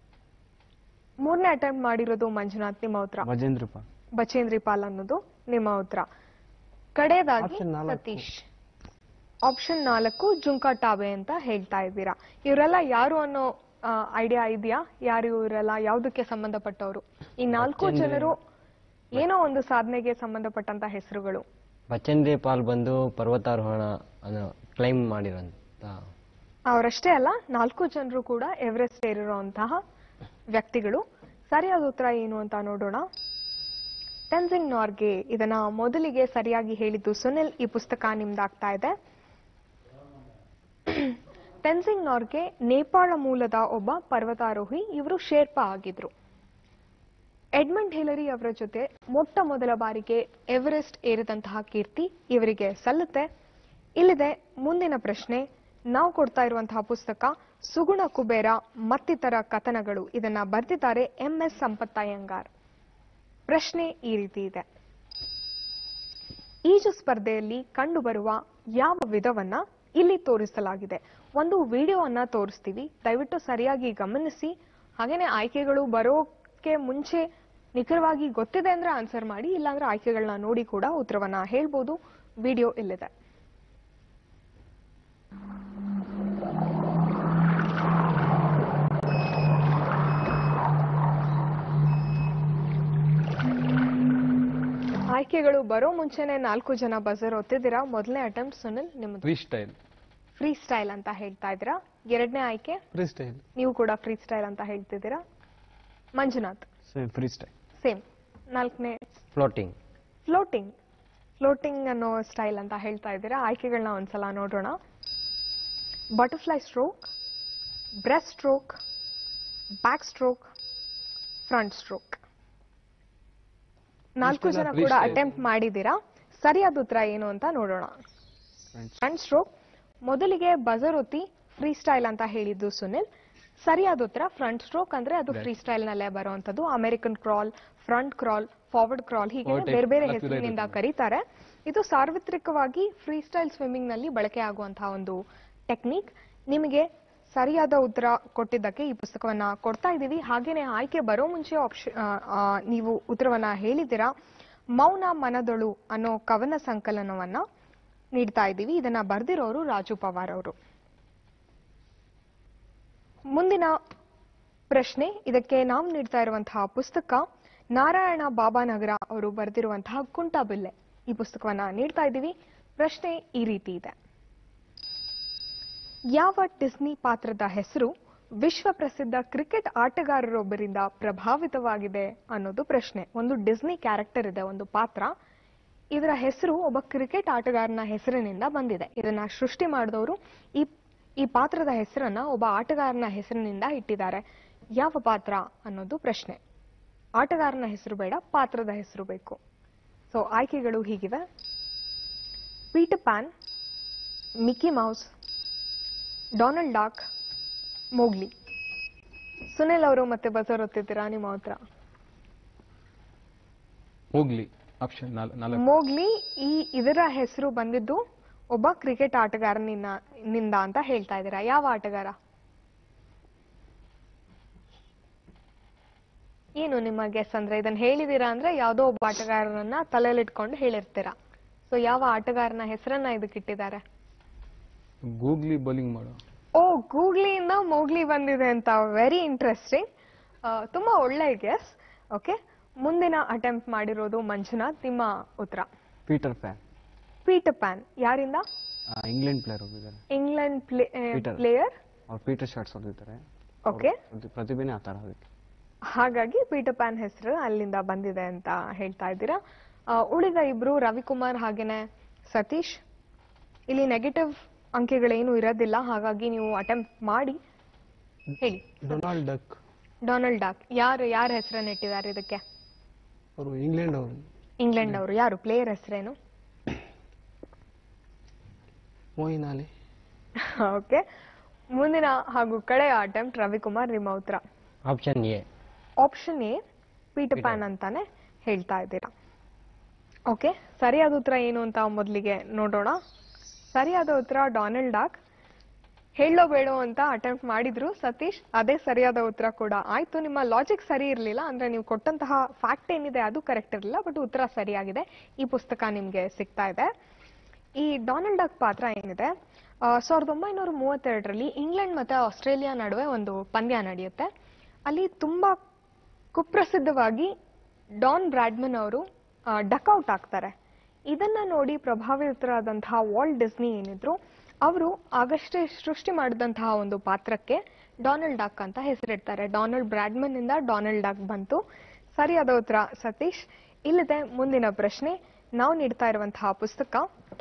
ಮೂರನೇ ಅಟೆಂಪ್ಟ್ ಮಾಡಿರೋದು ಮಂಜುನಾಥ್ ನಿಮ್ಮ ಉತ್ತರ ವಜೇಂದ್ರ ಪಾಲ್ ಬಚೇಂದ್ರಿ ಪಾಲ್ ಅನ್ನೋದು ನಿಮ್ಮ ಉತ್ತರ ಕಡೆಯದಾಗಿ Option ನಾಲ್ಕು. ಸತೀಶ್ ಆಪ್ಷನ್ ನಾಲ್ಕು ಜುಂಕಾ ಟಾಬೆ ಅಂತ ಹೇಳ್ತಾ ಇದ್ದೀರಾ ಇವರೆಲ್ಲ ಯಾರು ಅನ್ನೋ ಐಡಿಯಾ ಇದೆಯಾ ಯಾರು ಇವರೆಲ್ಲ ಯಾವುದಕ್ಕೆ ಸಂಬಂಧಪಟ್ಟವರು ಈ ನಾಲ್ಕು ಬಚೇಂದ್ರಿ- ಜನರು ಏನೋ ಒಂದು ಸಾಧನೆಗೆ ಸಂಬಂಧಪಟ್ಟಂತ ಹೆಸರುಗಳು ಬಚೇಂದ್ರಿ ಪಾಲ್ ಬಂದು ಪರ್ವತಾರೋಹಣ ಅನ್ನೋ ಕ್ಲೈಮ್ ಮಾಡಿರೋಂಥ ಅವರಷ್ಟೇ ಅಲ್ಲ ನಾಲ್ಕು ಜನರು ಕೂಡ ಎವರೆಸ್ಟ್ ಏರಿರುವಂತಹ ವ್ಯಕ್ತಿಗಳು ಸರಿಯಾದ ಉತ್ತರ ಏನು ಅಂತ ನೋಡೋಣ ಟೆನ್ಸಿಂಗ್ ನಾರ್ಗೆ ಇದನ್ನ ಮೊದಲಿಗೆ ಸರಿಯಾಗಿ ಹೇಳಿದ್ದು ಸುನಿಲ್ ಈ ಪುಸ್ತಕ ನಿಮ್ದಾಗ್ತಾ ಇದೆ ಟೆನ್ಸಿಂಗ್ ನಾರ್ಗೆ ನೇಪಾಳ ಮೂಲದ ಒಬ್ಬ ಪರ್ವತಾರೋಹಿ ಇವರು ಶೇರ್ಪಾ ಆಗಿದ್ರು ಎಡ್ಮಂಡ್ ಹಿಲರಿ ಅವರ ಜೊತೆ ಮೊಟ್ಟ ಮೊದಲ ಬಾರಿಗೆ ಎವರೆಸ್ಟ್ ಏರಿದಂತಹ ಕೀರ್ತಿ ಇವರಿಗೆ ಸಲ್ಲುತ್ತೆ ಇಲ್ಲಿದೆ ಮುಂದಿನ ಪ್ರಶ್ನೆ ನಾವು ಕೊಡ್ತಾ ಇರುವಂತಹ ಪುಸ್ತಕ ಸುಗುಣ ಕುಬೇರ ಮತ್ತಿತರ ಕಥನಗಳು ಇದನ್ನ ಬರೆದಿದ್ದಾರೆ ಎಂ ಎಸ್ ಸಂಪತ್ತಯ್ಯಂಗಾರ್ ಪ್ರಶ್ನೆ ಈ ರೀತಿ ಇದೆ ಈಜು ಸ್ಪರ್ಧೆಯಲ್ಲಿ ಕಂಡುಬರುವ ಯಾವ ವಿಧವನ್ನ ಇಲ್ಲಿ ತೋರಿಸಲಾಗಿದೆ ಒಂದು ವಿಡಿಯೋವನ್ನ ತೋರಿಸ್ತೀವಿ ದಯವಿಟ್ಟು ಸರಿಯಾಗಿ ಗಮನಿಸಿ ಹಾಗೇನೆ ಆಯ್ಕೆಗಳು ಬರೋಕೆ ಮುಂಚೆ ನಿಖರವಾಗಿ ಗೊತ್ತಿದೆ ಅಂದ್ರೆ ಆನ್ಸರ್ ಮಾಡಿ ಇಲ್ಲಾಂದ್ರೆ ಆಯ್ಕೆಗಳನ್ನ ನೋಡಿ ಕೂಡ ಉತ್ತರವನ್ನ ಹೇಳ್ಬೋದು ವಿಡಿಯೋ ಇಲ್ಲಿದೆ ಆಯ್ಕೆಗಳು ಬರೋ ಮುಂಚೆನೆ ನಾಲ್ಕು ಜನ ಬಜರ್ ಒತ್ತಿದ್ದೀರಾ ಮೊದಲನೇ ಅಟೆಂಪ್ಟ್ ಸುನಿಲ್ ನಿಮ್ದು ಫ್ರೀ ಸ್ಟೈಲ್ ಫ್ರೀ ಸ್ಟೈಲ್ ಅಂತ ಹೇಳ್ತಾ ಇದ್ದೀರಾ ಎರಡನೇ ಆಯ್ಕೆ ಫ್ರೀ ಸ್ಟೈಲ್ ನೀವು ಕೂಡ ಫ್ರೀ ಸ್ಟೈಲ್ ಅಂತ ಹೇಳ್ತಿದ್ದೀರಾ Manjunath same free style same ನಾಲ್ಕನೇ ಫ್ಲೋಟಿಂಗ್ ಫ್ಲೋಟಿಂಗ್ ಫ್ಲೋಟಿಂಗ್ ಅನ್ನೋ ಸ್ಟೈಲ್ ಅಂತ ಹೇಳ್ತಾ ಇದ್ದೀರಾ ಆಯ್ಕೆಗಳನ್ನ ಒಂದ್ಸಲ ನೋಡೋಣ butterfly stroke breast stroke back stroke front stroke ನಾಲ್ಕು ಇಷ್ಟೆಲ್ಲ ಜನ free ಕೂಡ style. ಅಟೆಂಪ್ಟ್ ಮಾಡಿದ್ದೀರಾ ಸರಿಯಾದ ಉತ್ತರ ಏನು ಅಂತ ನೋಡೋಣ ಫ್ರಂಟ್ ಸ್ಟ್ರೋಕ್ ಮೊದಲಿಗೆ ಬಜರ್ ಒತ್ತಿ ಫ್ರೀ ಸ್ಟೈಲ್ ಅಂತ ಹೇಳಿದ್ದು ಸುನಿಲ್ ಸರಿಯಾದ ಉತ್ತರ ಫ್ರಂಟ್ ಸ್ಟ್ರೋಕ್ ಅಂದ್ರೆ ಅದು ಫ್ರೀ ಸ್ಟೈಲ್ ನಲ್ಲೇ ಬರುವಂತದ್ದು American crawl front crawl forward crawl ಹೀಗೆ Forward ಬೇರೆ ಬೇರೆ type ಎಲ್ಲ ಹೆಸರಿನಿಂದ ಇರುತ್ತೆ. ಕರೀತಾರೆ ಇದು ಸಾರ್ವತ್ರಿಕವಾಗಿ ಫ್ರೀ ಸ್ಟೈಲ್ ಸ್ವಿಮ್ಮಿಂಗ್ ನಲ್ಲಿ ಬಳಕೆ ಆಗುವಂತಹ ಒಂದು ಟೆಕ್ನಿಕ್ ನಿಮಗೆ ಸರಿಯಾದ ಉತ್ತರ ಕೊಟ್ಟಿದ್ದಕ್ಕೆ ಈ ಪುಸ್ತಕವನ್ನ ಕೊಡ್ತಾ ಇದ್ದೀವಿ ಹಾಗೇನೆ ಆಯ್ಕೆ ಬರೋ ಮುಂಚೆ ಆಪ್ಷನ್ ನೀವು ಉತ್ತರವನ್ನ ಹೇಳಿದ್ದೀರಾ ಮೌನ ಮನದೊಳು ಅನ್ನೋ ಕವನ ಸಂಕಲನವನ್ನ ನೀಡ್ತಾ ಇದ್ದೀವಿ ಇದನ್ನ ಬರೆದಿರೋರು ರಾಜು ಪವಾರ್ ಅವರು ಮುಂದಿನ ಪ್ರಶ್ನೆ ಇದಕ್ಕೆ ನಾವು ನೀಡ್ತಾ ಇರುವಂತಹ ಪುಸ್ತಕ ನಾರಾಯಣ ಬಾಬಾನಗರ ಅವರು ಬರೆದಿರುವಂತಹ ಕುಂಟಬಿಲ್ಲೆ ಈ ಪುಸ್ತಕವನ್ನ ನೀಡ್ತಾ ಇದ್ದೀವಿ ಪ್ರಶ್ನೆ ಈ ರೀತಿ ಇದೆ ಯಾವ ಡಿಸ್ನಿ ಪಾತ್ರದ ಹೆಸರು ವಿಶ್ವ ಪ್ರಸಿದ್ಧ ಕ್ರಿಕೆಟ್ ಆಟಗಾರರೊಬ್ಬರಿಂದ ಪ್ರಭಾವಿತವಾಗಿದೆ ಅನ್ನೋದು ಪ್ರಶ್ನೆ ಒಂದು ಡಿಸ್ನಿ ಕ್ಯಾರೆಕ್ಟರ್ ಇದೆ ಒಂದು ಪಾತ್ರ ಇದರ ಹೆಸರು ಒಬ್ಬ ಕ್ರಿಕೆಟ್ ಆಟಗಾರನ ಹೆಸರಿನಿಂದ ಬಂದಿದೆ ಇದನ್ನ ಸೃಷ್ಟಿ ಮಾಡಿದವರು ಈ ಈ ಪಾತ್ರದ ಹೆಸರನ್ನ ಒಬ್ಬ ಆಟಗಾರನ ಹೆಸರಿನಿಂದ ಇಟ್ಟಿದ್ದಾರೆ ಯಾವ ಪಾತ್ರ ಅನ್ನೋದು ಪ್ರಶ್ನೆ ಆಟಗಾರನ ಹೆಸರು ಬೇಡ ಪಾತ್ರದ ಹೆಸರು ಬೇಕು ಸೊ ಆಯ್ಕೆಗಳು ಹೀಗಿವೆ Peter Pan Mickey Mouse Donald Duck Mowgli Sunil ಅವರು ಮತ್ತೆ ಬಜರ್ ಒತ್ತಿದ್ದೀರಾ ನಿಮ್ಮ ಹತ್ರ ಹೋಗ್ಲಿ ಆಪ್ಷನ್ ನಾಲ್ಕು ಮೋಗ್ಲಿ ಈ ಇದರ ಹೆಸರು ಬಂದಿದ್ದು ಒಬ್ಬ ಕ್ರಿಕೆಟ್ ಆಟಗಾರನಿಂದ ನಿಂದ ಅಂತ ಹೇಳ್ತಾ ಇದ್ದೀರಾ ಯಾವ ಆಟಗಾರ ಏನು ನಿಮ್ಮ ಗೆಸ್ ಅಂದ್ರೆ ಇದನ್ನ ಹೇಳಿದೀರಾ ಅಂದ್ರೆ ಯಾವ್ದೋ ಒಬ್ಬ ಆಟಗಾರನನ್ನ ತಲೆಯಲ್ಲಿಟ್ಕೊಂಡು ಹೇಳಿರ್ತೀರಾ ಸೊ ಯಾವ ಆಟಗಾರನ ಹೆಸರನ್ನ ಇದಕ್ಕಿಟ್ಟಿದ್ದಾರೆ ಗೂಗ್ಲಿ ಬೌಲಿಂಗ್ ಮಾಡೋ ಓ ಗೂಗ್ಲಿಯಿಂದ ಮೋಗ್ಲಿ ಬಂದಿದೆ ಅಂತ ವೆರಿ ಇಂಟ್ರೆಸ್ಟಿಂಗ್ ತುಂಬಾ ಒಳ್ಳೆ ಗೆಸ್ ಓಕೆ ಮುಂದಿನ ಅಟೆಂಪ್ಟ್ ಮಾಡಿರೋದು ಮಂಜುನಾಥ್ ನಿಮ್ಮ ಉತ್ತರ ಪೀಟರ್ ಫ್ಯಾನ್ ಪೀಟರ್ ಪ್ಯಾನ್ ಯಾರಿಂದ ಇಂಗ್ಲೆಂಡ್ ಪ್ಲೇಯರ್ ಹೋಗಿದ್ದಾರೆ ಇಂಗ್ಲೆಂಡ್ Peter. ಪ್ಲೇಯರ್ ಅವ್ರು ಪೀಟರ್ ಶಾರ್ಟ್ಸ್ ಹೊಡೆದಿದ್ದಾರೆ ಓಕೆ ಪ್ರತಿಭೆನೇ ಆ ಥರ ಅದಕ್ಕೆ ಹಾಗಾಗಿ ಪೀಟರ್ ಪ್ಯಾನ್ ಹೆಸರು ಅಲ್ಲಿಂದ ಬಂದಿದೆ ಅಂತ ಹೇಳ್ತಾ ಇದ್ದೀರಾ ಆ, ಉಳಿದ ಇಬ್ರು ರವಿಕುಮಾರ್ ಹಾಗೇನೆ ಸತೀಶ್ ಇಲ್ಲಿ ನೆಗೆಟಿವ್ ಅಂಕೆಗಳೇನು ಇರೋದಿಲ್ಲ ಹಾಗಾಗಿ ನೀವು ಅಟೆಂಪ್ಟ್ ಮಾಡಿ ಹೇಳಿ ಡೊನಾಲ್ಡ್ ಡಕ್ ಡೊನಾಲ್ಡ್ ಡಾಕ್ ಯಾರು ಯಾರ ಹೆಸರನ್ನ ಇಟ್ಟಿದ್ದಾರೆ ಇದಕ್ಕೆ ಅವರು ಇಂಗ್ಲೆಂಡ್ ಅವರು ಇಂಗ್ಲೆಂಡ್ ಅವರು ಯಾರು ಪ್ಲೇಯರ್ ಹೆಸರೇನು ಮೋಯಿನ್ ಅಲಿ ಓಕೆ ಮುಂದಿನ ಹಾಗೂ ಕಡೆಯ ಅಟೆಂಪ್ಟ್ ರವಿಕುಮಾರ್ ನಿಮ್ಮ ಉತ್ತರ option A option A Peter Pan ಅಂತಾನೆ ಹೇಳ್ತಾ ಇದ್ದೀರಾ ಓಕೆ ಸರಿಯಾದ ಉತ್ತರ ಏನು ಅಂತ ಮೊದಲಿಗೆ ನೋಡೋಣ ಸರಿಯಾದ ಉತ್ತರ ಡೊನಾಲ್ಡ್ ಡಾಕ್ ಹೇಳೋ ಬೇಡೋ ಅಂತ ಅಟೆಂಪ್ಟ್ ಮಾಡಿದ್ರು ಸತೀಶ್ ಅದೇ ಸರಿಯಾದ ಉತ್ತರ ಕೂಡ ಆಯ್ತು ನಿಮ್ಮ ಲಾಜಿಕ್ ಸರಿ ಇರಲಿಲ್ಲ ಅಂದ್ರೆ ನೀವು ಕೊಟ್ಟಂತಹ ಫ್ಯಾಕ್ಟ್ ಏನಿದೆ ಅದು ಕರೆಕ್ಟ್ ಇರಲಿಲ್ಲ ಬಟ್ ಉತ್ತರ ಸರಿಯಾಗಿದೆ ಈ ಪುಸ್ತಕ ನಿಮ್ಗೆ ಸಿಗ್ತಾ ಇದೆ ಈ ಡೊನಾಲ್ಡ್ ಡಕ್ ಪಾತ್ರ ಏನಿದೆ ಆ, ಸಾವಿರದ ಒಂಬೈನೂರ ಮೂವತ್ತೆರಡರಲ್ಲಿ ಇಂಗ್ಲೆಂಡ್ ಮತ್ತೆ ಆಸ್ಟ್ರೇಲಿಯಾ ನಡುವೆ ಒಂದು ಪಂದ್ಯ ನಡೆಯುತ್ತೆ ಅಲ್ಲಿ ತುಂಬಾ ಕುಪ್ರಸಿದ್ಧವಾಗಿ ಡಾನ್ ಬ್ರಾಡ್ಮನ್ ಅವರು ಡಕ್ಔಟ್ ಆಗ್ತಾರೆ ಇದನ್ನ ನೋಡಿ ಪ್ರಭಾವಿತರಾದಂತಹ ವಾಲ್ಟ್ ಡಿಸ್ನಿ ಏನಿದ್ರು ಅವರು ಆಗಷ್ಟೇ ಸೃಷ್ಟಿ ಮಾಡಿದಂತಹ ಒಂದು ಪಾತ್ರಕ್ಕೆ ಡೊನಾಲ್ಡ್ ಡಕ್ ಅಂತ ಹೆಸರಿಡ್ತಾರೆ ಡೊನಾಲ್ಡ್ ಬ್ರಾಡ್ಮನ್ ಇಂದ ಡೊನಾಲ್ಡ್ ಡಕ್ ಬಂತು ಸರಿಯಾದ ಉತ್ತರ ಸತೀಶ್ ಇಲ್ಲದೆ ಮುಂದಿನ ಪ್ರಶ್ನೆ ನಾವು ನೀಡ್ತಾ ಇರುವಂತಹ ಪುಸ್ತಕ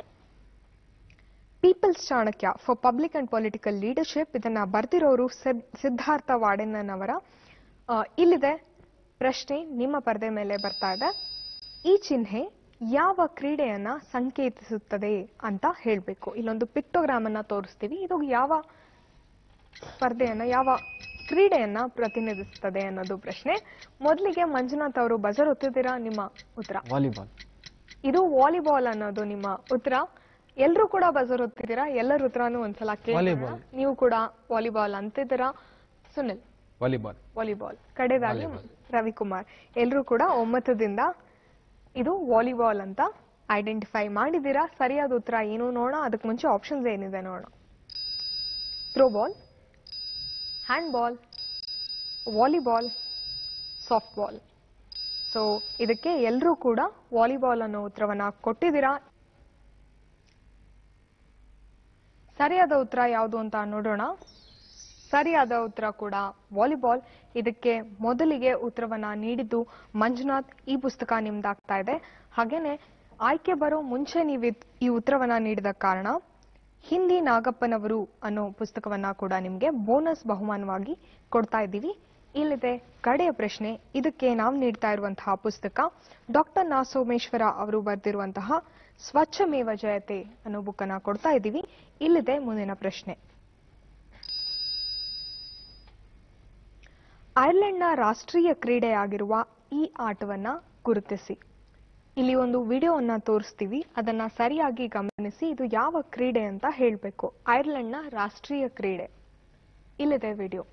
people's Chanakya for public and political leadership ಇದನ್ನ ಬರ್ದಿರೋರು ಸಿದ್- ಸಿದ್ಧಾರ್ಥ ವಾಡೆಣ್ಣನ್ ಅವರ ಆ, ಇಲ್ಲಿದೆ ಪ್ರಶ್ನೆ ನಿಮ್ಮ ಪರದೆ ಮೇಲೆ ಬರ್ತಾ ಇದೆ ಈ ಚಿಹ್ನೆ ಯಾವ ಕ್ರೀಡೆಯನ್ನ ಸಂಕೇತಿಸುತ್ತದೆ ಅಂತ ಹೇಳ್ಬೇಕು ಇಲ್ಲೊಂದು ಪಿಕ್ಟೋಗ್ರಾಮ್ ಅನ್ನ ತೋರಿಸ್ತೀವಿ ಇದು ಯಾವ ಸ್ಪರ್ಧೆಯನ್ನ ಯಾವ ಕ್ರೀಡೆಯನ್ನ ಪ್ರತಿನಿಧಿಸುತ್ತದೆ ಅನ್ನೋದು ಪ್ರಶ್ನೆ ಮೊದಲಿಗೆ ಮಂಜುನಾಥ್ ಅವರು ಬಜರ್ ಒತ್ತಿದ್ದೀರಾ ನಿಮ್ಮ ಉತ್ತರ ವಾಲಿಬಾಲ್ ಇದು ವಾಲಿಬಾಲ್ ಅನ್ನೋದು ನಿಮ್ಮ ಉತ್ತರ ಎಲ್ಲರೂ ಕೂಡ ಬಜರ್ ಒತ್ತಿದ್ದೀರಾ ಎಲ್ಲರ ಉತ್ತರನೂ ಒಂದ್ಸಲ ಕೇಳಿ Volleyball. ನೀವು ಕೂಡ ವಾಲಿಬಾಲ್ ಅಂತಿದ್ದೀರಾ ಸುನಿಲ್ ವಾಲಿಬಾಲ್ ವಾಲಿಬಾಲ್ ಕಡೆದಾಗಿ ರವಿಕುಮಾರ್ ಎಲ್ಲರೂ ಕೂಡ ಒಮ್ಮತದಿಂದ ಇದು ವಾಲಿಬಾಲ್ ಅಂತ ಐಡೆಂಟಿಫೈ ಮಾಡಿದ್ದೀರಾ ಸರಿಯಾದ ಉತ್ತರ ಏನು ನೋಡೋಣ ಅದಕ್ಕೆ ಮುಂಚೆ ಆಪ್ಷನ್ಸ್ ಏನಿದೆ ನೋಡೋಣ throw ball hand ball volleyball soft ball so ಇದಕ್ಕೆ ಎಲ್ಲರೂ ಕೂಡ ವಾಲಿಬಾಲ್ ಅನ್ನೋ ಉತ್ತರವನ್ನ ಕೊಟ್ಟಿದ್ದೀರಾ ಸರಿಯಾದ ಉತ್ತರ ಯಾವುದು ಅಂತ ನೋಡೋಣ ಸರಿಯಾದ ಉತ್ತರ ಕೂಡ ವಾಲಿಬಾಲ್ ಇದಕ್ಕೆ ಮೊದಲಿಗೆ ಉತ್ತರವನ್ನ ನೀಡಿದ್ದು ಮಂಜುನಾಥ್ ಈ ಪುಸ್ತಕ ನಿಮ್ದಾಗ್ತಾ ಇದೆ ಹಾಗೇನೆ ಆಯ್ಕೆ ಬರೋ ಮುಂಚೆ ನೀವು ಇದ್- ಈ ಉತ್ತರವನ್ನ ನೀಡಿದ ಕಾರಣ ಹಿಂದಿ ನಾಗಪ್ಪನವರು ಅನ್ನೋ ಪುಸ್ತಕವನ್ನ ಕೂಡ ನಿಮ್ಗೆ ಬೋನಸ್ ಬಹುಮಾನವಾಗಿ ಕೊಡ್ತಾ ಇದ್ದೀವಿ ಇಲ್ಲಿದೆ ಕಡೆಯ ಪ್ರಶ್ನೆ ಇದಕ್ಕೆ ನಾವು ನೀಡ್ತಾ ಇರುವಂತಹ ಪುಸ್ತಕ ಡಾಕ್ಟರ್ ನಾ ಸೋಮೇಶ್ವರ ಅವರು ಬರೆದಿರುವಂತಹ ಸ್ವಚ್ಛಮೇವ ಜಯತೆ ಅನ್ನೋ ಬುಕ್ಕನ್ನ ಕೊಡ್ತಾ ಇದ್ದೀವಿ ಇಲ್ಲಿದೆ ಮುಂದಿನ ಪ್ರಶ್ನೆ ಐರ್ಲೆಂಡ್ನ ರಾಷ್ಟ್ರೀಯ ಕ್ರೀಡೆಯಾಗಿರುವ ಈ ಆಟವನ್ನ ಗುರುತಿಸಿ ಇಲ್ಲಿ ಒಂದು ವಿಡಿಯೋವನ್ನ ತೋರಿಸ್ತೀವಿ ಅದನ್ನ ಸರಿಯಾಗಿ ಗಮನಿಸಿ ಇದು ಯಾವ ಕ್ರೀಡೆ ಅಂತ ಹೇಳಬೇಕು ಐರ್ಲೆಂಡ್ನ ರಾಷ್ಟ್ರೀಯ ಕ್ರೀಡೆ ಇಲ್ಲಿದೆ ವಿಡಿಯೋ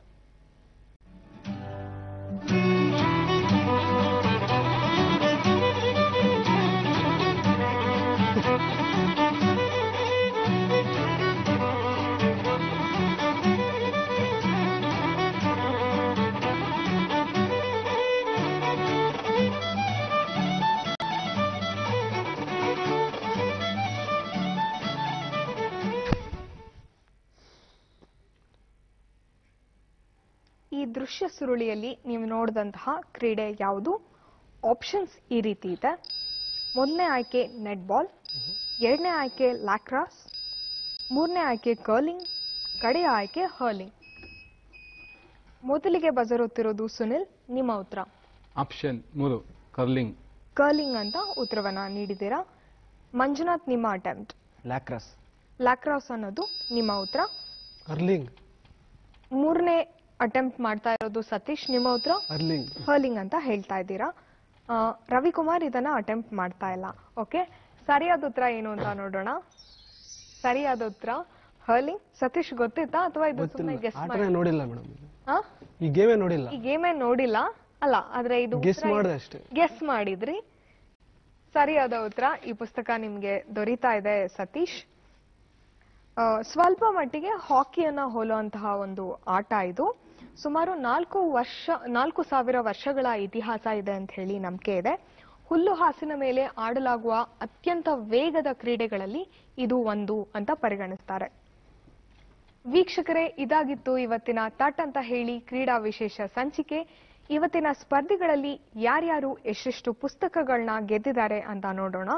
ಈ ದೃಶ್ಯ ಸುರುಳಿಯಲ್ಲಿ ನೀವು ನೋಡಿದಂತಹ ಕ್ರೀಡೆ ಯಾವುದು ಆಪ್ಷನ್ಸ್ ಈ ರೀತಿ ಇದೆ ಮೊದಲನೇ ಆಯ್ಕೆ ನೆಟ್ ಬಾಲ್ ಎರಡನೇ ಆಯ್ಕೆ ಲ್ಯಾಕ್ರಾಸ್ ಮೂರನೇ ಆಯ್ಕೆ ಕರ್ಲಿಂಗ್ ಕಡೆಯ ಆಯ್ಕೆ ಹರ್ಲಿಂಗ್ ಮೊದಲಿಗೆ ಬಜರುತ್ತಿರೋದು ಸುನಿಲ್ ನಿಮ್ಮ ಉತ್ತರ ಆಪ್ಷನ್ ಮೂರು ಕರ್ಲಿಂಗ್ ಕರ್ಲಿಂಗ್ ಅಂತ ಉತ್ತರವನ್ನ ನೀಡಿದ್ದೀರಾ ಮಂಜುನಾಥ್ ನಿಮ್ಮ ಅಟೆಂಪ್ಟ್ ಲ್ಯಾಕ್ರಸ್ ಲ್ಯಾಕ್ರಾಸ್ ಅನ್ನೋದು ನಿಮ್ಮ ಉತ್ತರ ಅರ್ಲಿಂಗ್ ಮೂರನೇ ಅಟೆಂಪ್ಟ್ ಮಾಡ್ತಾ ಇರೋದು ಸತೀಶ್ ನಿಮ್ಮ ಉತ್ತರ ಅರ್ಲಿಂಗ್ ಹರ್ಲಿಂಗ್ ಅಂತ ಹೇಳ್ತಾ ಇದ್ದೀರಾ ಆ, ರವಿಕುಮಾರ್ ಇದನ್ನ ಅಟೆಂಪ್ಟ್ ಮಾಡ್ತಾ ಇಲ್ಲ ಓಕೆ ಸರಿಯಾದ ಉತ್ತರ ಏನು ಅಂತ ನೋಡೋಣ ಸರಿಯಾದ ಉತ್ತರ ಹರ್ಲಿಂಗ್ ಸತೀಶ್ ಗೊತ್ತಿತ್ತಾ ಅಥವಾ ಇದು ಸುಮ್ಮನೆ ಗೊತ್ತಿಲ್ಲ ಗೆಸ್ ಆಟನೇ ನೋಡಿಲ್ಲ ಮೇಡಮ್ ಆ ಈ ಗೇಮೇ ನೋಡಿಲ್ಲ ಈ ಗೇಮೇ ನೋಡಿಲ್ಲ ಅಲ್ಲ ಆದ್ರೆ ಇದು ಗೆಸ್ ಮಾಡಿದೆ ಅಷ್ಟೇ ಗೆಸ್ ಮಾಡಿದ್ರಿ ಸರಿಯಾದ ಉತ್ತರ ಈ ಪುಸ್ತಕ ನಿಮ್ಗೆ ದೊರೀತಾ ಇದೆ ಸತೀಶ್ ಆ, ಸ್ವಲ್ಪ ಮಟ್ಟಿಗೆ ಹಾಕಿಯನ್ನ ಹೋಲುವಂತಹ ಒಂದು ಆಟ ಇದು ಸುಮಾರು ನಾಲ್ಕು ವರ್ಷ ನಾಲ್ಕು ಸಾವಿರ ವರ್ಷಗಳ ಇತಿಹಾಸ ಇದೆ ಅಂತ ಹೇಳಿ ನಂಬಿಕೆ ಇದೆ ಹುಲ್ಲು ಹಾಸಿನ ಮೇಲೆ ಆಡಲಾಗುವ ಅತ್ಯಂತ ವೇಗದ ಕ್ರೀಡೆಗಳಲ್ಲಿ ಇದು ಒಂದು ಅಂತ ಪರಿಗಣಿಸ್ತಾರೆ ವೀಕ್ಷಕರೇ ಇದಾಗಿತ್ತು ಇವತ್ತಿನ ತಟ್ ಅಂತ ಹೇಳಿ ಕ್ರೀಡಾ ವಿಶೇಷ ಸಂಚಿಕೆ ಇವತ್ತಿನ ಸ್ಪರ್ಧಿಗಳಲ್ಲಿ ಯಾರ್ಯಾರು ಎಷ್ಟೆಷ್ಟು ಪುಸ್ತಕಗಳನ್ನ ಗೆದ್ದಿದ್ದಾರೆ ಅಂತ ನೋಡೋಣ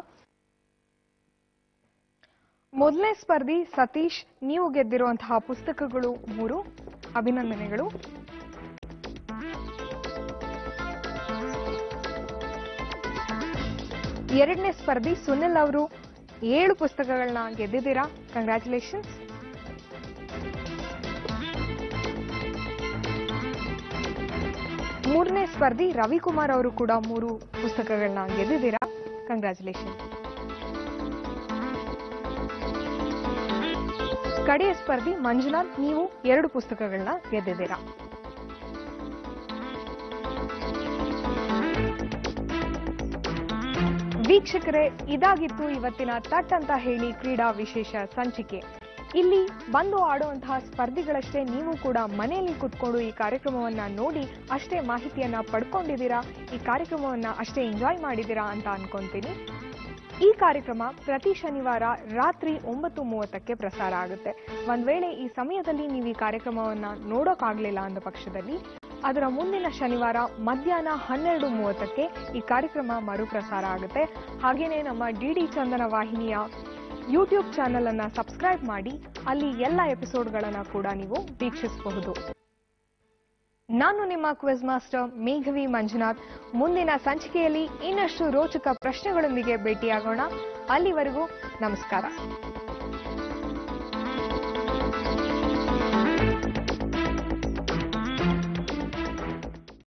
ಮೊದಲನೇ ಸ್ಪರ್ಧಿ ಸತೀಶ್ ನೀವು ಗೆದ್ದಿರುವಂತಹ ಪುಸ್ತಕಗಳು ಮೂರು ಅಭಿನಂದನೆಗಳು ಎರಡನೇ ಸ್ಪರ್ಧಿ ಸುನಿಲ್ ಅವರು ಏಳು ಪುಸ್ತಕಗಳನ್ನ ಗೆದ್ದಿದ್ದೀರಾ ಕಂಗ್ರ್ಯಾಚುಲೇಷನ್ಸ್ ಮೂರನೇ ಸ್ಪರ್ಧಿ ರವಿಕುಮಾರ್ ಅವರು ಕೂಡ ಮೂರು ಪುಸ್ತಕಗಳನ್ನ ಗೆದ್ದಿದ್ದೀರಾ ಕಂಗ್ರ್ಯಾಚುಲೇಷನ್ ಕಡೆಯ ಸ್ಪರ್ಧಿ ಮಂಜುನಾಥ್ ನೀವು ಎರಡು ಪುಸ್ತಕಗಳನ್ನ ಗೆದ್ದಿದ್ದೀರಾ ವೀಕ್ಷಕರೇ ಇದಾಗಿತ್ತು ಇವತ್ತಿನ ತಟ್ ಅಂತ ಹೇಳಿ ಕ್ರೀಡಾ ವಿಶೇಷ ಸಂಚಿಕೆ ಇಲ್ಲಿ ಬಂದು ಆಡುವಂತಹ ಸ್ಪರ್ಧಿಗಳಷ್ಟೇ ನೀವು ಕೂಡ ಮನೆಯಲ್ಲಿ ಕುತ್ಕೊಂಡು ಈ ಕಾರ್ಯಕ್ರಮವನ್ನ ನೋಡಿ ಅಷ್ಟೇ ಮಾಹಿತಿಯನ್ನ ಪಡ್ಕೊಂಡಿದ್ದೀರಾ ಈ ಕಾರ್ಯಕ್ರಮವನ್ನ ಅಷ್ಟೇ ಎಂಜಾಯ್ ಮಾಡಿದ್ದೀರಾ ಅಂತ ಅನ್ಕೊಂತೀನಿ ಈ ಕಾರ್ಯಕ್ರಮ ಪ್ರತಿ ಶನಿವಾರ ರಾತ್ರಿ ಒಂಬತ್ತು ಮೂವತ್ತಕ್ಕೆ ಪ್ರಸಾರ ಆಗುತ್ತೆ ಒಂದ್ ವೇಳೆ ಈ ಸಮಯದಲ್ಲಿ ನೀವು ಈ ಕಾರ್ಯಕ್ರಮವನ್ನ ನೋಡೋಕ್ಕಾಗ್ಲಿಲ್ಲ ಅಂದ ಪಕ್ಷದಲ್ಲಿ ಅದರ ಮುಂದಿನ ಶನಿವಾರ ಮಧ್ಯಾಹ್ನ ಹನ್ನೆರಡು ಮೂವತ್ತಕ್ಕೆ ಈ ಕಾರ್ಯಕ್ರಮ ಮರುಪ್ರಸಾರ ಆಗುತ್ತೆ ಹಾಗೇನೆ ನಮ್ಮ ಡಿ ಡಿ ಚಂದನ ವಾಹಿನಿಯ ಯೂಟ್ಯೂಬ್ ಚಾನೆಲ್ ಅನ್ನ ಸಬ್ಸ್ಕ್ರೈಬ್ ಮಾಡಿ ಅಲ್ಲಿ ಎಲ್ಲ ಎಪಿಸೋಡ್ಗಳನ್ನ ಕೂಡ ನೀವು ವೀಕ್ಷಿಸಬಹುದು ನಾನು ನಿಮ್ಮ ಕ್ವಿಜ್ ಮಾಸ್ಟರ್ ಮೇಘವಿ ಮಂಜುನಾಥ್ ಮುಂದಿನ ಸಂಚಿಕೆಯಲ್ಲಿ ಇನ್ನಷ್ಟು ರೋಚಕ ಪ್ರಶ್ನೆಗಳೊಂದಿಗೆ ಭೇಟಿಯಾಗೋಣ ಅಲ್ಲಿವರೆಗೂ ನಮಸ್ಕಾರ